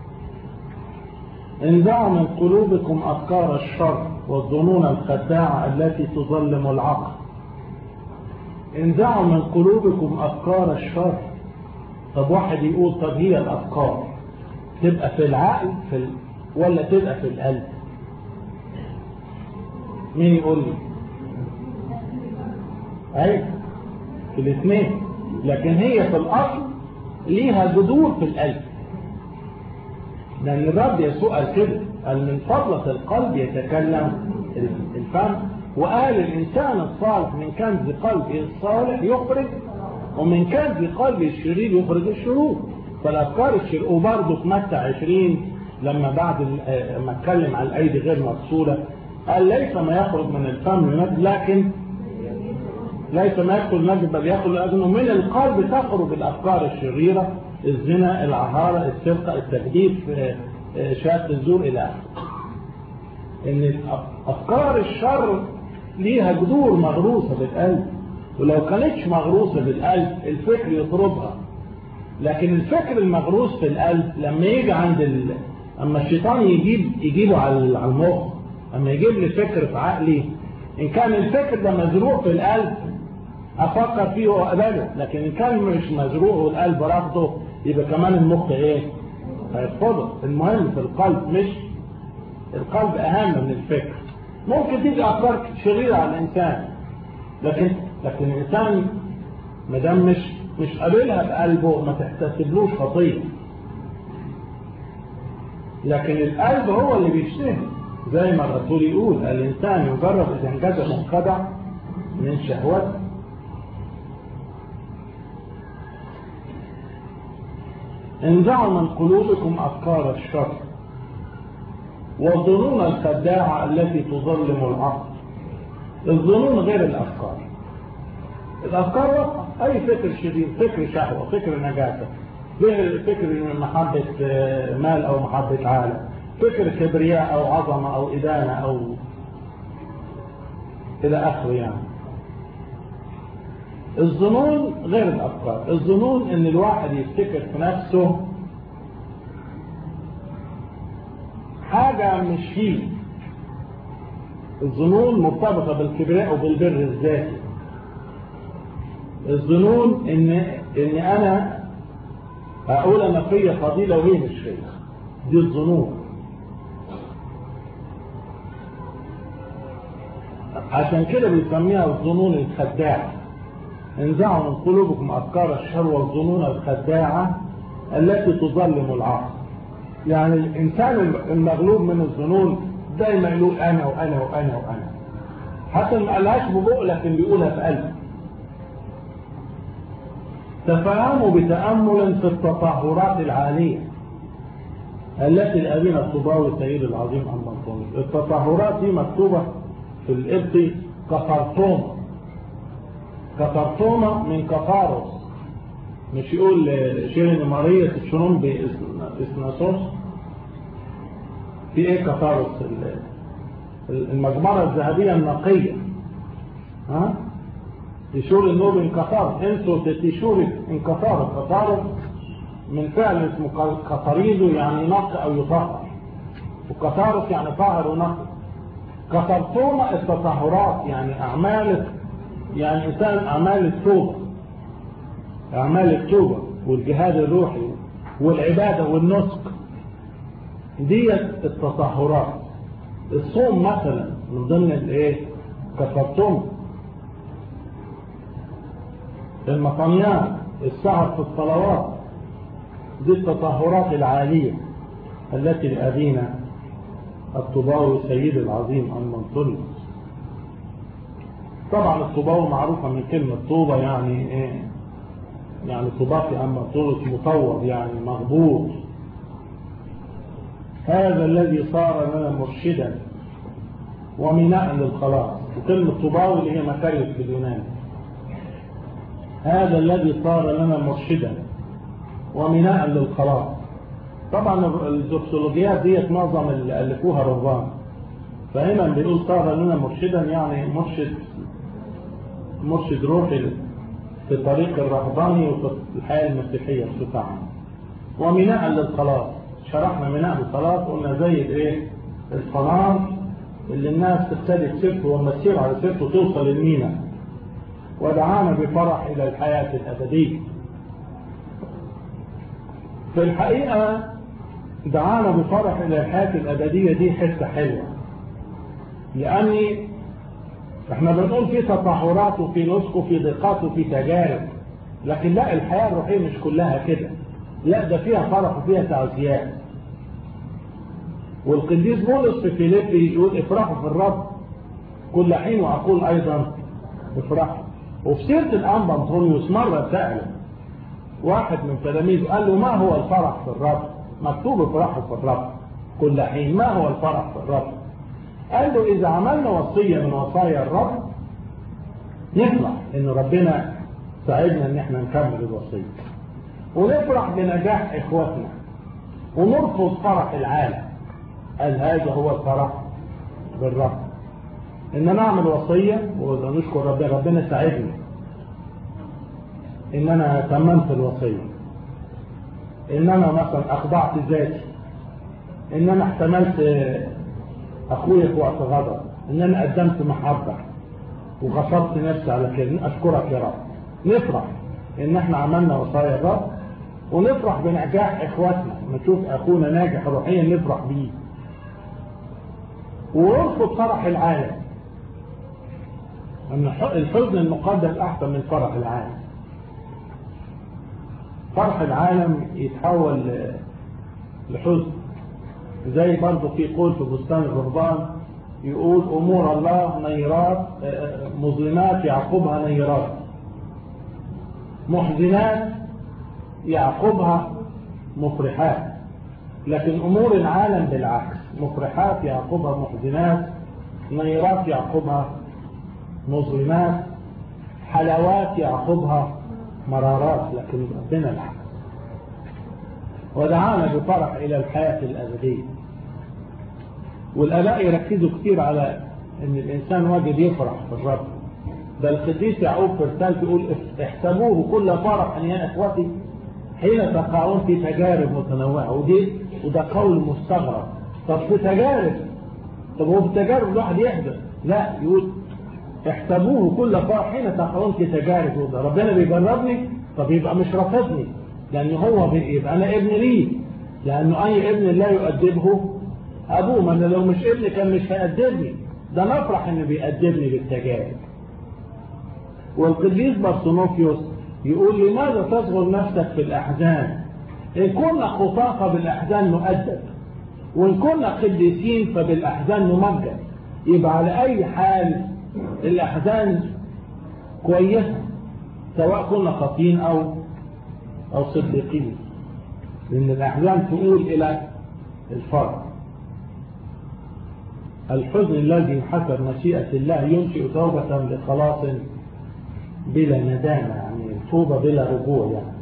انزعوا من قلوبكم أفكار الشر والظنون الخداعة التي تظلم العقل انزعوا من قلوبكم أفكار الشر طب واحد يقول طب هي الأفكار تبقى في العقل في ال... ولا تبقى في القلب مين يقول لي أي في الاثنين لكن هي في الأصل ليها جذور في القلب لأن الرب يسوع قال كده قال من فضلة القلب يتكلم الفم وقال الإنسان الصالح من كنز قلبه الصالح يخرج ومن كنز قلبه الشرير يخرج الشرور فالأفكار الشرير وبرضه في متى 20 لما بعد ما اتكلم عن الأيدي غير مغسولة قال ليس ما يخرج من الفم لكن ليس ما يدخل المسجد بل يدخل لأنه من القلب تخرج الأفكار الشريرة الزنا العهارة السرقة التجديد شهادة الزور إلى آخره إن أفكار الشر ليها جذور مغروسة بالقلب ولو كانتش مغروسة بالقلب الفكر يطردها لكن الفكر المغروس في القلب لما يجي عند ال... اما الشيطان يجيب يجيبه على المخ اما يجيب لي فكر في عقلي ان كان الفكر ده مزروع في القلب افكر فيه واقبله لكن ان كان مش مزروع والقلب رافضه يبقى كمان المخ ايه هيرفضه المهم في القلب مش القلب اهم من الفكر ممكن تيجي افكار شريره على الانسان لكن لكن الانسان ما دام مش مش قابلها بقلبه ما تحتسبلوش خطيه لكن القلب هو اللي بيشتهي زي ما الرسول يقول الانسان يجرب اذا انجذب منخدع من شهوته انزعوا من قلوبكم افكار الشر والظنون الخداعه التي تظلم العقل الظنون غير الافكار الافكار واضحه اي فكر شرير فكر شهوه فكر نجاسه فكر محبه مال او محبه عالم فكر كبرياء او عظمه او ادانه او الى اخره يعني الظنون غير الافكار الظنون ان الواحد يفتكر في نفسه حاجه مش فيه الظنون مرتبطه بالكبرياء وبالبر الذاتي الظنون ان ان انا اقول انا فيا فضيله وهي مش فيا دي الظنون عشان كده بيسميها الظنون الخداعه انزعوا من قلوبكم افكار الشر والظنون الخداعه التي تظلم العقل يعني الانسان المغلوب من الظنون دايما يقول انا وانا وانا وانا حتى ما قالهاش ببق لكن بيقولها في قلبه تفهموا بتأمل في التطهرات العالية التي لأبينا الطباوي السيد العظيم المنصوري التطهرات دي مكتوبة في الإبط كفرتومة كفرتومة من كفاروس مش يقول شيرين مارية الشنون بإسناسوس في ايه كفاروس المجمرة الذهبية النقية ها تشور النور انكسار انسو تشور انكسار كفار من فعل اسمه كفريزو يعني ينقي او يطهر وكفارس يعني طاهر ونقي كفرتومة التطهرات يعني اعمال يعني انسان اعمال التوبة اعمال التوبة والجهاد الروحي والعبادة والنسك ديت التطهرات الصوم مثلا من ضمن الايه كفرتومه المطنيات السعر في الصلوات دي التطهرات العالية التي لأبينا الطباوي السيد العظيم المنصري طبعا الطباوي معروفة من كلمة طوبة يعني ايه يعني طباقي أما طوبة مطور يعني مغبوط هذا الذي صار لنا مرشدا ومناء للخلاص وكلمة طباوي اللي هي مكاريس باليوناني هذا الذي صار لنا مرشدا ومناء للخلاص طبعا الزوكسولوجيات ديت معظم اللي ألفوها رهبان فهنا بيقول صار لنا مرشدا يعني مرشد مرشد روحي في طريق الرهباني وفي الحياة المسيحية بصفة عامة ومناء للخلاص شرحنا مناء للخلاص قلنا زي الايه الخلاص اللي الناس تبتدي تسيرته وما تسير على سيرته توصل المينا ودعانا بفرح إلى الحياة الأبدية في الحقيقة دعانا بفرح إلى الحياة الأبدية دي حتة حلوة لأني احنا بنقول في تطهرات وفي نسك وفي ضيقات وفي تجارب لكن لا الحياة الروحية مش كلها كده لا ده فيها فرح وفيها تعزيات والقديس بولس في فيليبي يقول افرحوا في الرب كل حين واقول ايضا افرحوا وفي سيره الانبا انطونيوس مره سال واحد من تلاميذه قال له ما هو الفرح في الرب؟ مكتوب افرحوا في الرب كل حين ما هو الفرح في الرب؟ قال له اذا عملنا وصيه من وصايا الرب نفرح ان ربنا ساعدنا ان احنا نكمل الوصيه ونفرح بنجاح اخواتنا ونرفض فرح العالم قال هذا هو الفرح بالرب ان انا اعمل وصيه ونشكر ربنا ربنا ساعدني ان انا تممت الوصيه ان انا مثلا اخضعت ذاتي ان انا احتملت اخويا في وقت غضب ان انا قدمت محبه وغصبت نفسي على كده اشكرك يا رب نفرح ان احنا عملنا وصايا الرب ونفرح بنجاح اخواتنا نشوف اخونا ناجح روحيا نفرح بيه ونرفض فرح العالم ان الحزن المقدس احسن من فرح العالم فرح العالم يتحول لحزن زي برضه في قول في بستان الرهبان يقول امور الله نيرات مظلمات يعقبها نيرات محزنات يعقبها مفرحات لكن امور العالم بالعكس مفرحات يعقبها محزنات نيرات يعقبها مظلمات حلاوات يعقبها مرارات لكن ربنا الحق ودعانا بفرح الى الحياه الابديه والاباء يركزوا كثير على ان الانسان واجب يفرح في الرب ده القديس يعقوب في رسالته يقول احسبوه كل فرح يا اخوتي حين تقعون في تجارب متنوعه ودي وده قول مستغرب طب في تجارب طب هو في تجارب الواحد يحدث لا يقول احسبوه كل فرح حين تقعون في تجارب وده ربنا بيجربني طب يبقى مش رافضني لان هو يبقى انا ابن ليه لانه اي ابن لا يؤدبه ابوه ما انا لو مش ابني كان مش هيأدبني ده نفرح انه بيأدبني بالتجارب والقديس برسونوفيوس يقول لماذا تصغر نفسك في الاحزان ان كنا خطاة فبالاحزان نؤدب وان كنا قديسين فبالاحزان نمجد يبقى على اي حال الاحزان كويسه سواء كنا خاطئين او او صديقين لان الاحزان تقول الى الفرح الحزن الذي حسب مشيئة الله ينشئ توبة لخلاص بلا ندامة يعني توبة بلا رجوع يعني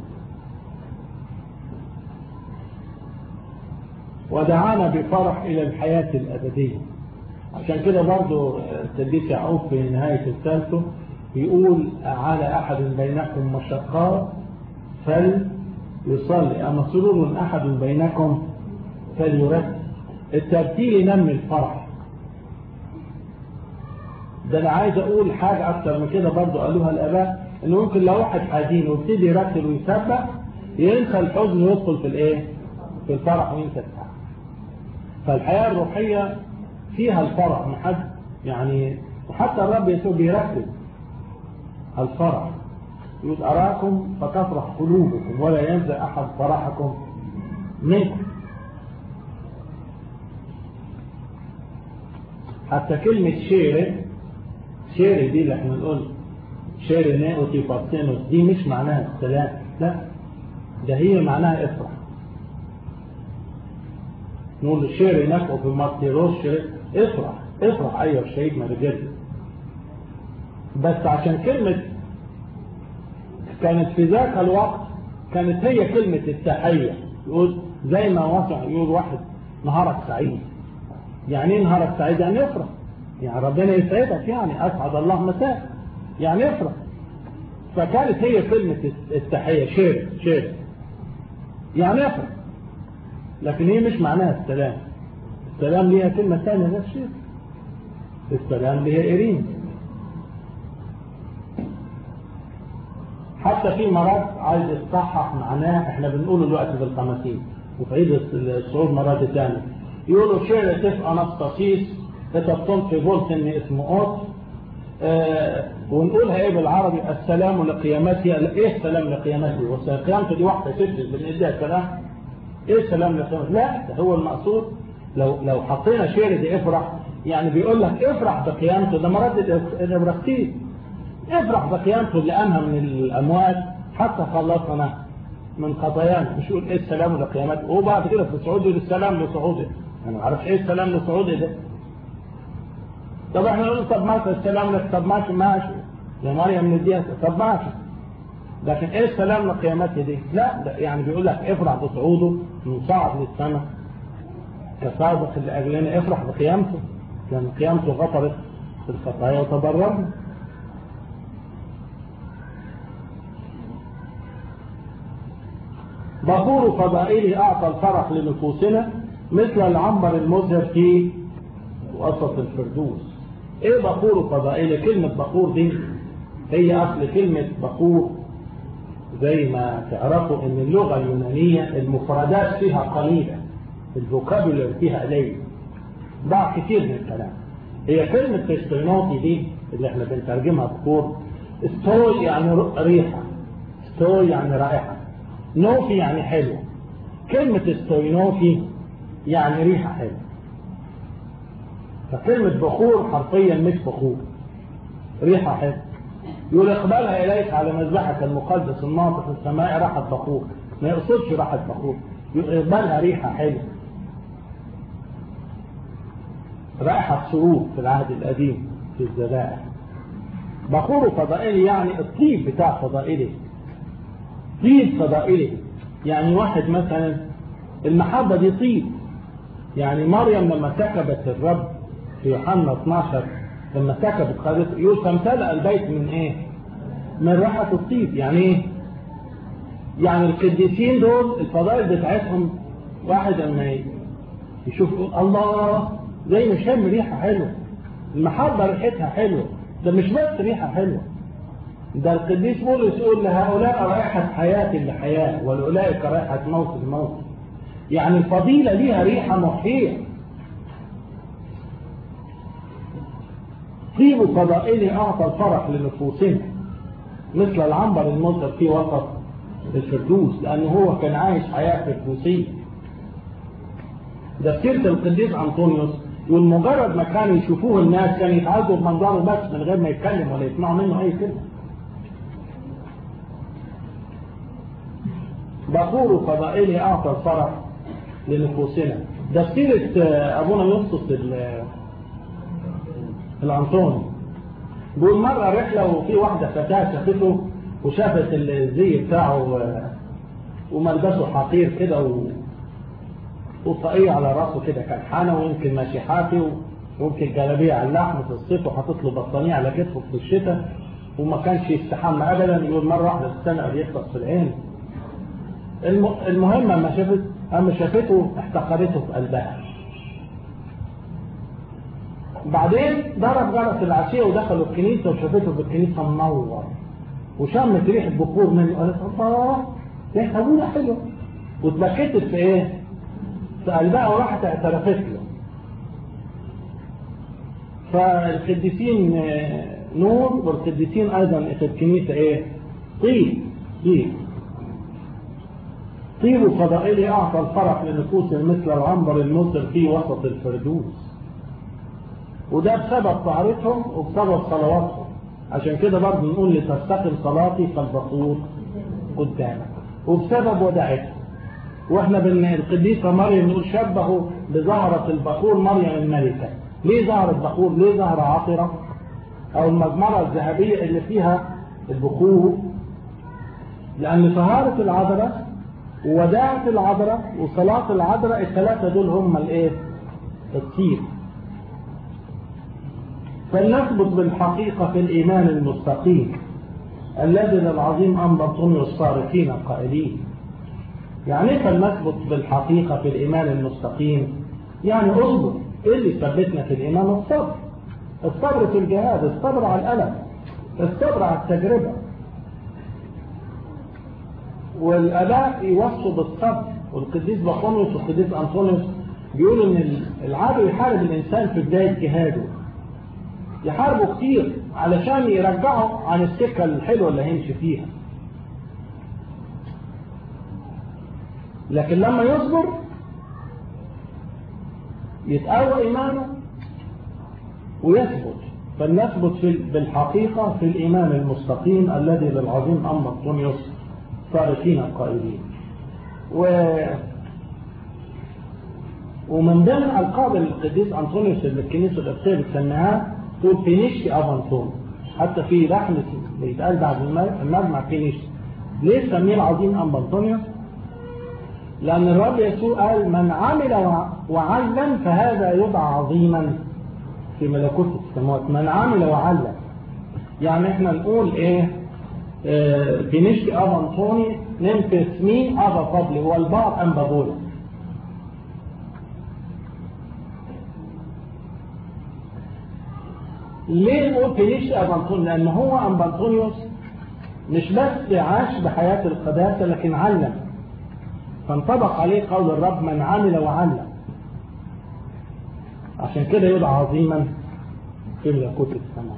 ودعانا بفرح إلى الحياة الأبدية عشان كده برضو القديس يعقوب في نهاية رسالته يقول على أحد بينكم مشقات فليصلي أما سرور أحد بينكم فليرد الترتيل ينمي الفرح ده انا عايز اقول حاجة اكتر من كده برضو قالوها الاباء انه ممكن لو واحد حزين ويبتدي يرتل ويسبح ينسى الحزن ويدخل في الايه في الفرح وينسى التعب فالحياة الروحية فيها الفرح محد يعني وحتى الرب يسوع بيركز الفرح يقول أراكم فتفرح قلوبكم ولا ينزع أحد فرحكم منكم حتى كلمة شيرة شيرة دي اللي احنا نقول شيرة ناوتي فاستينوس دي مش معناها السلام لا ده هي معناها افرح نقول شيرة نفعه في مارتيروس شيرة افرح افرح ايها الشهيد من الجد بس عشان كلمة كانت في ذاك الوقت كانت هي كلمة التحية يقول زي ما وصع يقول واحد نهارك سعيد يعني ايه نهارك سعيد يعني افرح يعني ربنا يسعدك يعني اسعد الله مساء يعني افرح فكانت هي كلمة التحية شير شير يعني افرح لكن هي مش معناها السلام السلام ليها كلمة ثانية غير شير السلام ليها إيرين حتى في مرات عايز يصحح معناه احنا بنقوله دلوقتي في الخمسين وفي عيد الصعود مرات تانية يقولوا شير تف انستاسيس تتصل في فولت ان اسمه اوت اه ونقولها ايه بالعربي السلام لقيامته ايه السلام لقيامته وقيامته دي واحده ست بنديها كلام ايه السلام لقيامته لا ده هو المقصود لو لو حطينا شير دي افرح يعني بيقول لك افرح بقيامته ده مراد الابراكسيس افرح بقيامته اللي قامها من الاموات حتى خلصنا من خطايانا مش يقول ايه السلام لقيامته وبعد كده في صعوده للسلام لصعوده انا ما اعرفش ايه السلام لصعوده ده طب احنا نقول طب ماشي السلام لك طب ماشي ماشي يا مريم نديها طب ماشي لكن ايه السلام لقيامته دي لا ده يعني بيقول لك افرح بصعوده من صعد للسماء كسابق لاجلنا افرح بقيامته لان قيامته غفرت في الخطايا وتبررنا بخور فضائله أعطى الفرح لنفوسنا مثل العنبر المزهر في وسط الفردوس ايه بخور فضائله كلمة بخور دي هي أصل كلمة بخور زي ما تعرفوا ان اللغة اليونانية المفردات فيها قليلة الفوكابولر فيها قليل ضاع كتير من الكلام هي كلمة تستينوتي دي اللي احنا بنترجمها بخور ستوي يعني ريحة ستوي يعني رائحة نوفي يعني حلو كلمة ستوينوفي يعني ريحة حلوة فكلمة بخور حرفيا مش بخور ريحة حلوة يقول اقبلها إليك على مذبحك المقدس الناطق في السماء راحة بخور ما يقصدش راحة بخور يقبلها ريحة حلوة رائحة سرور في العهد القديم في الذبائح بخور فضائلي يعني الطيب بتاع فضائله طيب فضائله يعني واحد مثلا المحبة دي طيب يعني مريم لما سكبت الرب في يوحنا 12 لما سكبت خالص يقول فامتلأ البيت من ايه من ريحة الطيب يعني ايه يعني القديسين دول الفضائل بتاعتهم واحد لما يشوف الله زي ما شم ريحة حلوة المحبة ريحتها حلوة ده مش بس ريحة حلوة ده القديس بولس يقول لهؤلاء رائحة حياة لحياة ولأولئك رائحة موت الموت يعني الفضيلة ليها ريحة محية طيب فضائله أعطى الفرح لنفوسنا مثل العنبر المزهر في وسط الفردوس لأنه هو كان عايش حياة فردوسية ده سيرة القديس أنطونيوس يقول مجرد ما كانوا يشوفوه الناس كانوا يتعذبوا بمنظره بس من غير ما يتكلم ولا يسمعوا منه أي كلمة بخور فضائله أعطى الفرح لنفوسنا ده سيرة أبونا يوسف الأنطوني بيقول مرة رحلة وفي واحدة فتاة شافته وشافت الزي بتاعه وملبسه حقير كده و... وطاقية على راسه كده كالحانة ويمكن ماشي حافي ويمكن جلابية على اللحم في الصيف وحاطط له بطانية على كتفه في الشتاء وما كانش يستحمى أبدا يقول مرة واحدة في السنة بيخلص في العين المهم اما شافت اما شافته احتقرته في قلبها بعدين ضرب جرس العشية ودخلوا الكنيسة وشافته في الكنيسة منور وشمت ريحة بخور منه قالت الله ريحة ابونا حلوة واتبكتت في ايه؟ في قلبها وراحت اعترفت له فالقديسين نور والقديسين ايضا في الكنيسة ايه؟ طيب طيب طيب فضائله أعطى الفرح لنفوس مثل العنبر المزر في وسط الفردوس وده بسبب طهارتهم وبسبب صلواتهم عشان كده برضه نقول لتستقم صلاتي فالبخور قدامك وبسبب وداعتهم واحنا بن القديسه مريم نقول شبهوا بزهره البخور مريم الملكه ليه زهره بخور ليه زهره عطره او المزمره الذهبيه اللي فيها البخور لان طهاره العذراء ووداعة العذراء وصلاة العذراء الثلاثة دول هم الايه الطيب فلنثبت بالحقيقة في الإيمان المستقيم الذي للعظيم أنبا طني الصارفين قائلين يعني فلنثبت بالحقيقة في الإيمان المستقيم يعني اصبر ايه اللي ثبتنا في الإيمان الصبر الصبر في الجهاد الصبر على الألم الصبر على التجربة والآباء يوصوا بالصبر والقديس بطونيوس والقديس أنطونيوس بيقولوا إن العدو يحارب الإنسان في بداية جهاده يحاربه كتير علشان يرجعه عن السكة الحلوة اللي هيمشي فيها لكن لما يصبر يتقوى إيمانه ويثبت فلنثبت في بالحقيقة في الإيمان المستقيم الذي للعظيم أما أنطونيوس صارفين القائلين و ومن ضمن ألقاب القديس أنطونيوس اللي الكنيسة القبطية بتسميها تقول فينيشتي أب أنطون حتى في لحن بيتقال بعد المجمع فينيشتي ليه سميه العظيم أم أنطونيوس؟ لأن الرب يسوع قال من عمل وعلم فهذا يدعى عظيما في ملكوت السماوات من عمل وعلم يعني احنا نقول ايه اه فينيشتي أب أنطوني ننفس مين أبا فضلي والبعض أم بابولا ليه نقول فينيشتي أب أنطوني لأن هو أم أنطونيوس مش بس عاش بحياة القداسة لكن علم فانطبق عليه قول الرب من عمل وعلم عشان كده يدعى عظيما في ملكوت السماء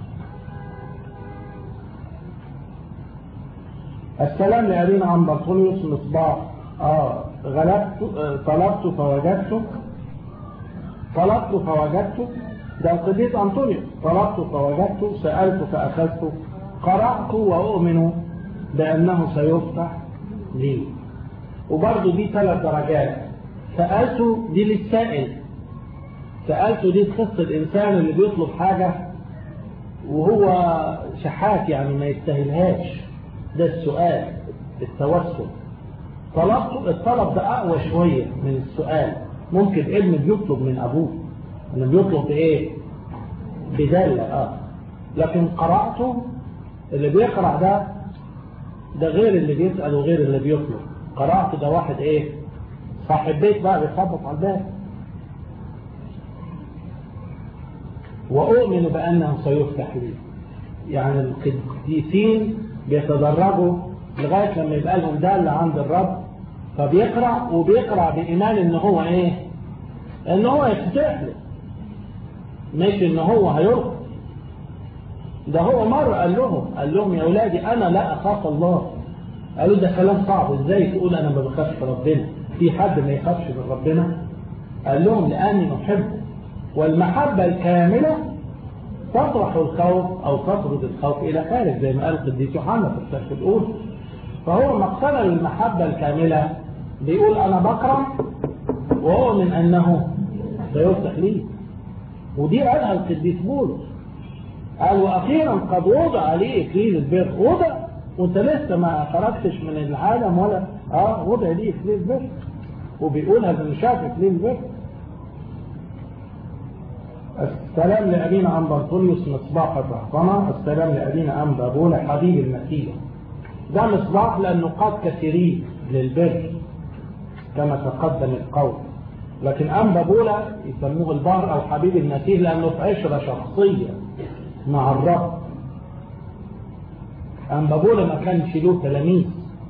السلام لأبينا عن بطريوس مصباح اه غلبت آه طلبت فوجدته طلبت فوجدته ده القديس أنطونيوس طلبت فوجدته سألت فأخذته قرأت وأؤمن بأنه سيفتح لي وبرضه دي ثلاث درجات سألت دي للسائل سألت دي تخص الإنسان اللي بيطلب حاجة وهو شحات يعني ما يستاهلهاش ده السؤال التوسل طلبت الطلب ده أقوى شوية من السؤال ممكن ابن بيطلب من أبوه أنه بيطلب بإيه بدالة آه لكن قرأته اللي بيقرأ ده ده غير اللي بيسأل وغير اللي بيطلب قرأت ده واحد ايه صاحب بيت بقى بيخبط على الباب وأؤمن بأنه سيفتح لي يعني القديسين بيتدرجوا لغاية لما يبقى لهم دالة عند الرب فبيقرأ وبيقرأ بإيمان إن هو إيه إن هو يفتح له مش إن هو هيرفض ده هو مرة قال لهم قال لهم يا أولادي أنا لا أخاف الله قالوا ده كلام صعب ازاي تقول انا ما بخافش ربنا في حد ما يخافش من ربنا قال لهم لاني محبه والمحبه الكامله تطرح الخوف او تطرد الخوف الى خارج زي ما قال القديس يوحنا في الشرح الاولى فهو مقتنع المحبه الكامله بيقول انا بكره واؤمن انه سيفتح لي ودي قالها القديس بولس قال واخيرا قد وضع لي اكليل البر وضع وانت لسه ما خرجتش من العالم ولا اه وضع ليه اكليل بر وبيقولها اللي شاف اكليل بر السلام لأبينا عن بطوليوس مصباح الرهبنة السلام لأبينا عن بابولا حبيب المسيح ده مصباح لأنه قاد كثيرين للبر كما تقدم القول لكن أم بابولا يسموه البار أو حبيب المسيح لأنه في عشرة شخصية مع الرب أم بابولا ما كانش له تلاميذ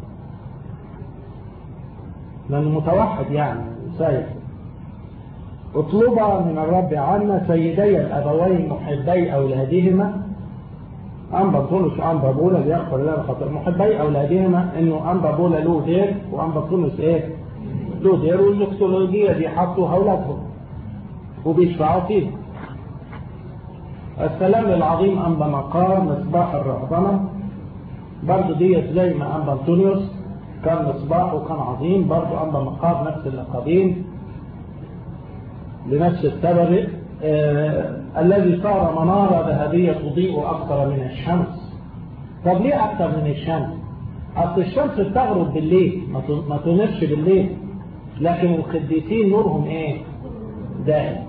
لأنه متوحد يعني سايق اطلب من الرب عنا سيدي الأبوين محبي أولادهما أم بطولس أم بابولا ليغفر لنا الخطأ محبي أولادهما إنه أم بابولا له دير وأم بطولس إيه له دير والمكسولوجية دي حطوا أولادهم وبيشفعوا فيه السلام العظيم أم بمقام مصباح الرهبنة برضه ديت زي ما أنبا أنطونيوس كان مصباح وكان عظيم برضه أنبا مقاب نفس اللقبين لنفس السبب آه الذي صار منارة ذهبية تضيء أكثر من الشمس طب ليه أكثر من الشمس أصل الشمس بتغرب بالليل ما تنرش بالليل لكن القديسين نورهم إيه دائم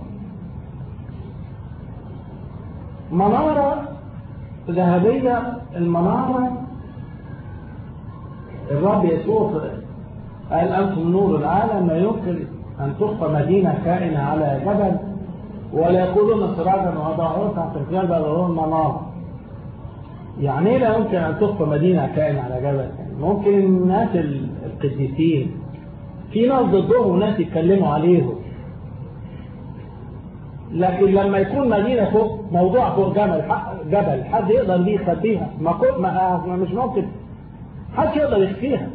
منارة ذهبية المنارة الرب يسوع قال أنتم نور العالم لا يمكن أن تخفى مدينة كائنة على جبل ولا يقولون سراجا وضعوه تحت الجبل وهم منار يعني ايه لا يمكن أن تخفى مدينة كائنة على جبل يعني ممكن الناس القديسين في ناس ضدهم وناس يتكلموا عليهم لكن لما يكون مدينة فوق موضوع فوق جبل جبل حد يقدر ليه يخبيها ما, كل ما مش ممكن حد يقدر يخفيها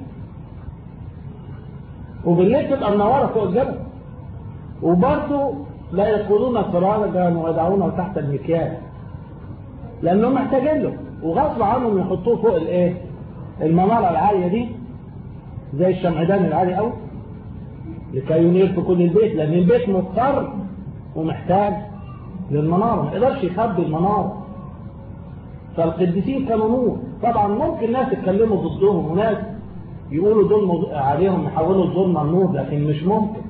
وبالليل تبقى منورة فوق الجبل وبرضه لا يقولون سراجا ويدعونه تحت المكيال لانهم محتاجين له وغصب عنهم يحطوه فوق الايه المناره العاليه دي زي الشمعدان العالي قوي لكي ينير في كل البيت لان البيت مضطر ومحتاج للمناره ما يقدرش يخبي المناره فالقديسين كانوا نور طبعا ممكن ناس يتكلموا ضدهم وناس يقولوا دول عليهم يحولوا الظلمه لنور لكن مش ممكن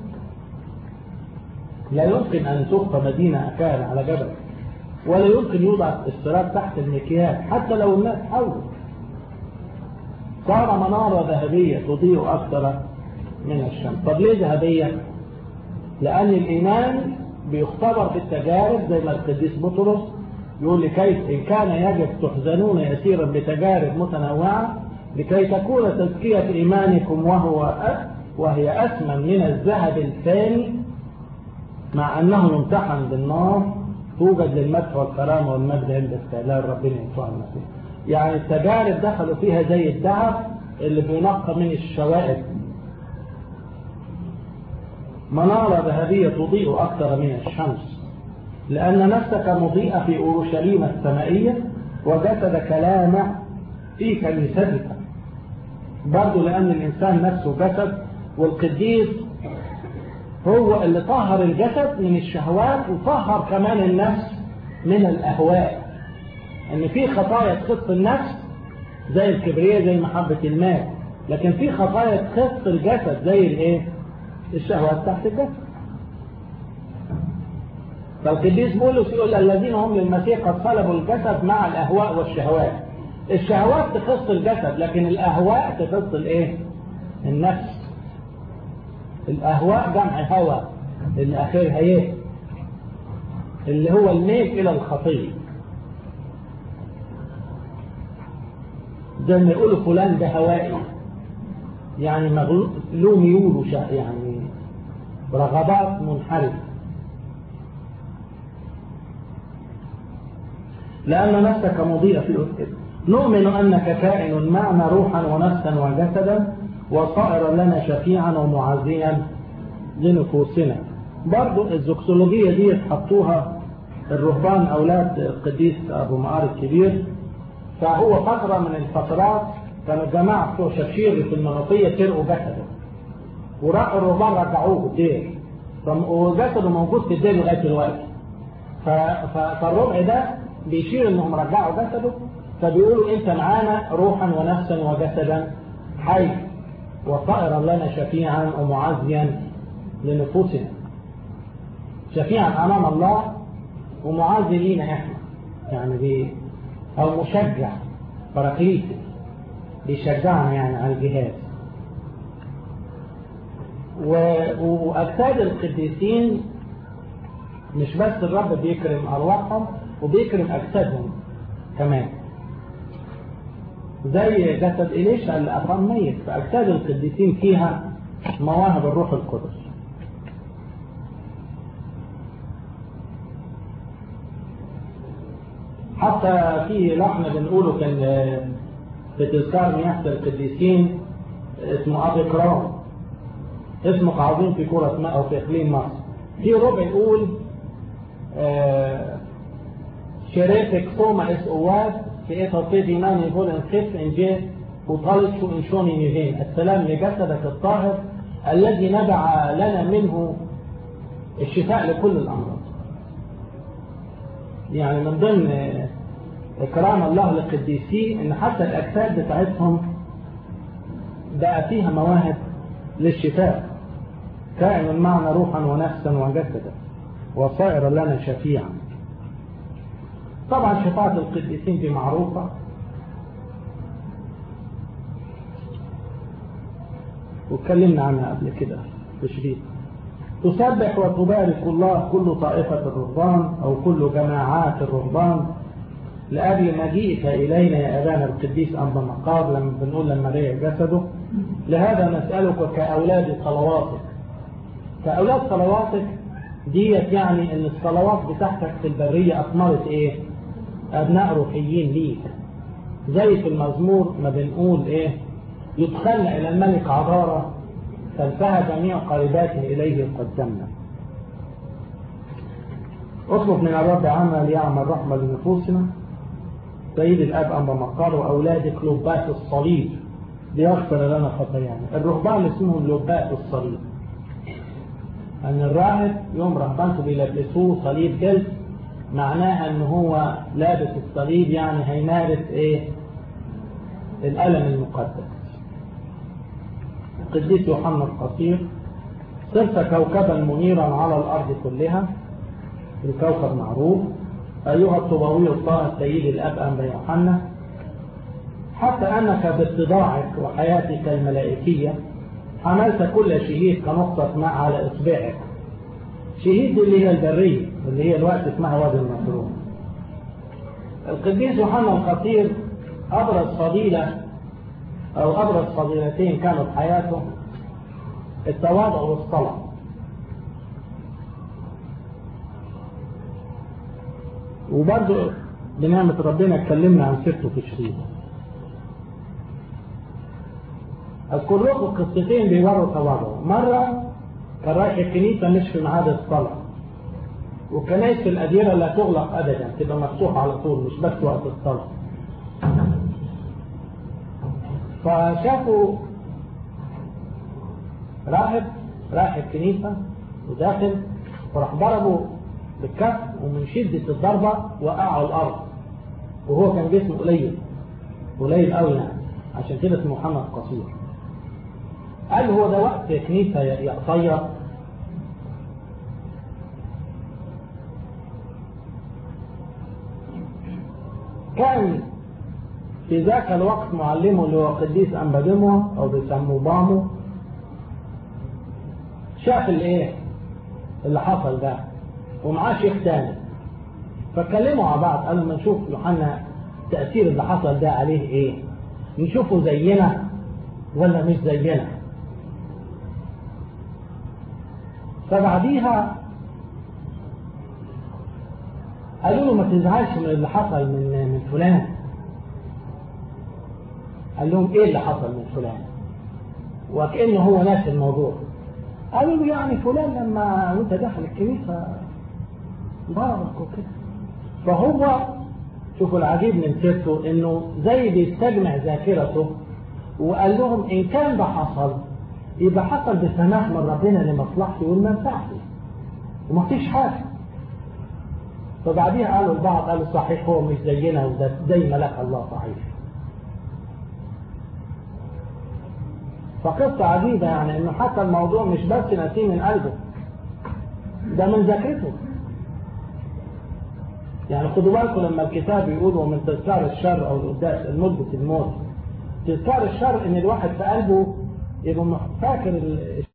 لا يمكن أن تبقى مدينة كان على جبل ولا يمكن يوضع السراب تحت المكيال حتى لو الناس حاولوا صار منارة ذهبية تضيء أكثر من الشمس طب ليه ذهبية؟ لأن الإيمان بيختبر بالتجارب زي ما القديس بطرس يقول لكي إن كان يجب تحزنون يسيرا بتجارب متنوعة لكي تكون تزكية إيمانكم وهو وهي أثمن من الذهب الثاني مع أنه يمتحن بالنار توجد للمدح والكرامة والمجد عند استعلاء ربنا يسوع المسيح يعني التجارب دخلوا فيها زي الذهب اللي بينقى من الشوائب منارة ذهبية تضيء أكثر من الشمس لأن نفسك مضيئة في أورشليم السمائية وجسدك لامع في كنيستك برضه لأن الإنسان نفسه جسد والقديس هو اللي طهر الجسد من الشهوات وطهر كمان النفس من الأهواء ان في خطايا تخص النفس زي الكبرياء زي محبة المال لكن في خطايا تخص الجسد زي الايه الشهوات تحت الجسد فالقديس بولس يقول الذين هم للمسيح قد صلبوا الجسد مع الاهواء والشهوات الشهوات تخص الجسد لكن الاهواء تخص الايه النفس الاهواء جمع هوى اللي اخرها ايه اللي هو الميل الى الخطيه زي ما يقولوا فلان ده هوائي يعني له ميول يعني رغبات منحرفه لأن نفسك مضيئة في الأسئلة نؤمن أنك كائن معنا روحا ونفسا وجسدا وصائرا لنا شفيعا ومعزيا لنفوسنا برضو الزوكسولوجية دي حطوها الرهبان أولاد القديس أبو معار الكبير فهو فترة من الفترات كانوا الجماعة بتوع شفشير في المنوطية سرقوا جسده وراحوا الرهبان رجعوه الدير وجسده موجود في الدير لغاية دلوقتي فالربع ده بيشير انهم رجعوا جسده فبيقولوا انت معانا روحا ونفسا وجسدا حي وطائرا لنا شفيعا ومعزيا لنفوسنا شفيعا امام الله ومعزي لينا احنا يعني بي او مشجع براكليتي بيشجعنا يعني على الجهاد واجساد القديسين مش بس الرب بيكرم ارواحهم وبيكرم اجسادهم كمان زي جسد إليشا اللي أقام ميت فأجساد القديسين فيها مواهب الروح القدس حتى في لحن بنقوله كان في تذكار مياه القديسين اسمه أبي كرام اسمه عظيم في كرة ماء أو في إقليم مصر في ربع يقول آه شريتك صوما اس اواد في ايه تصيد ايمان يقول ان خف ان جه وطالب شو ان شوني نيفين السلام لجسدك الطاهر الذي نبع لنا منه الشفاء لكل الامراض يعني من ضمن اكرام الله للقديسين ان حتى الاجساد بتاعتهم بقى فيها مواهب للشفاء كائن معنا روحا ونفسا وجسدا وصائر لنا شفيعا طبعا شفاعة القديسين دي معروفة واتكلمنا عنها قبل كده تشريف تسبح وتبارك الله كل طائفة الرهبان أو كل جماعات الرهبان لأجل مجيئك إلينا يا أبانا القديس أنبا مقار لما بنقول لما ريع جسده لهذا نسألك كأولاد صلواتك كأولاد صلواتك ديت يعني ان الصلوات بتاعتك في البرية أثمرت ايه أبناء روحيين ليك زي في المزمور ما بنقول ايه يدخلنا إلى الملك عذارة فانتهى جميع قريباته إليه قدمنا اطلب من الرب عمل يعمل رحمة لنفوسنا سيد الأب أنبا مقار وأولادك لبات الصليب ليغفر لنا خطايانا الرهبان اسمهم لبات الصليب أن الراهب يوم رهبانته بيلبسوه صليب جلد معناها أن هو لابس الصليب يعني هيمارس إيه الألم المقدس القديس يوحنا القصير صرت كوكبا منيرا على الأرض كلها الكوكب معروف أيها الطباوي الطاهر سيد الأب أنبا يوحنا حتى أنك باتضاعك وحياتك الملائكية حملت كل شهيد كنقطة ماء على إصبعك شهيد دي اللي هي البرية اللي هي الوقت اسمها وادي النصرون القديس يوحنا الخطير أبرز فضيلة أو أبرز فضيلتين كانوا في حياته التواضع والصلاة وبرضه بنعمة ربنا اتكلمنا عن سيرته في شريط أذكر لكم قصتين بيوروا تواضعه مرة كان رايح الكنيسة مش في ميعاد الصلاة والكنائس في الأديرة لا تغلق أبدا تبقى مفتوحة على طول مش بس وقت الصلاة فشافوا راهب رايح الكنيسة وداخل فراح ضربوا بالكف ومن شدة الضربة وقع على الأرض وهو كان جسمه قليل قليل قوي يعني عشان كده اسمه محمد قصير قال هو ده وقت كنيسة يقطير كان في ذاك الوقت معلمه اللي هو قديس أنباديمو أو بيسموه بامو شاف الايه اللي حصل ده ومعاه شيخ تاني فكلموا مع بعض قالوا ما نشوف يوحنا التأثير اللي حصل ده عليه ايه نشوفه زينا ولا مش زينا فبعديها قالوا له ما تزعلش من اللي حصل من من فلان قال لهم ايه اللي حصل من فلان وكأنه هو ناس الموضوع قالوا له يعني فلان لما وانت داخل الكنيسة ضربك وكده فهو شوفوا العجيب من سيرته انه زي بيستجمع ذاكرته وقال لهم ان كان ده حصل يبقى حصل بسماح من ربنا لمصلحتي ولمنفعتي وما فيش حاجة فبعديها قالوا البعض قالوا صحيح هو مش زينا وده زي ملك الله صحيح فقصة عجيبة يعني انه حتى الموضوع مش بس ناسيه من قلبه ده من ذاكرته يعني خدوا بالكم لما الكتاب يقول ومن تذكار الشر او القداس المدة الموت تذكار الشر ان الواحد في قلبه يبقى فاكر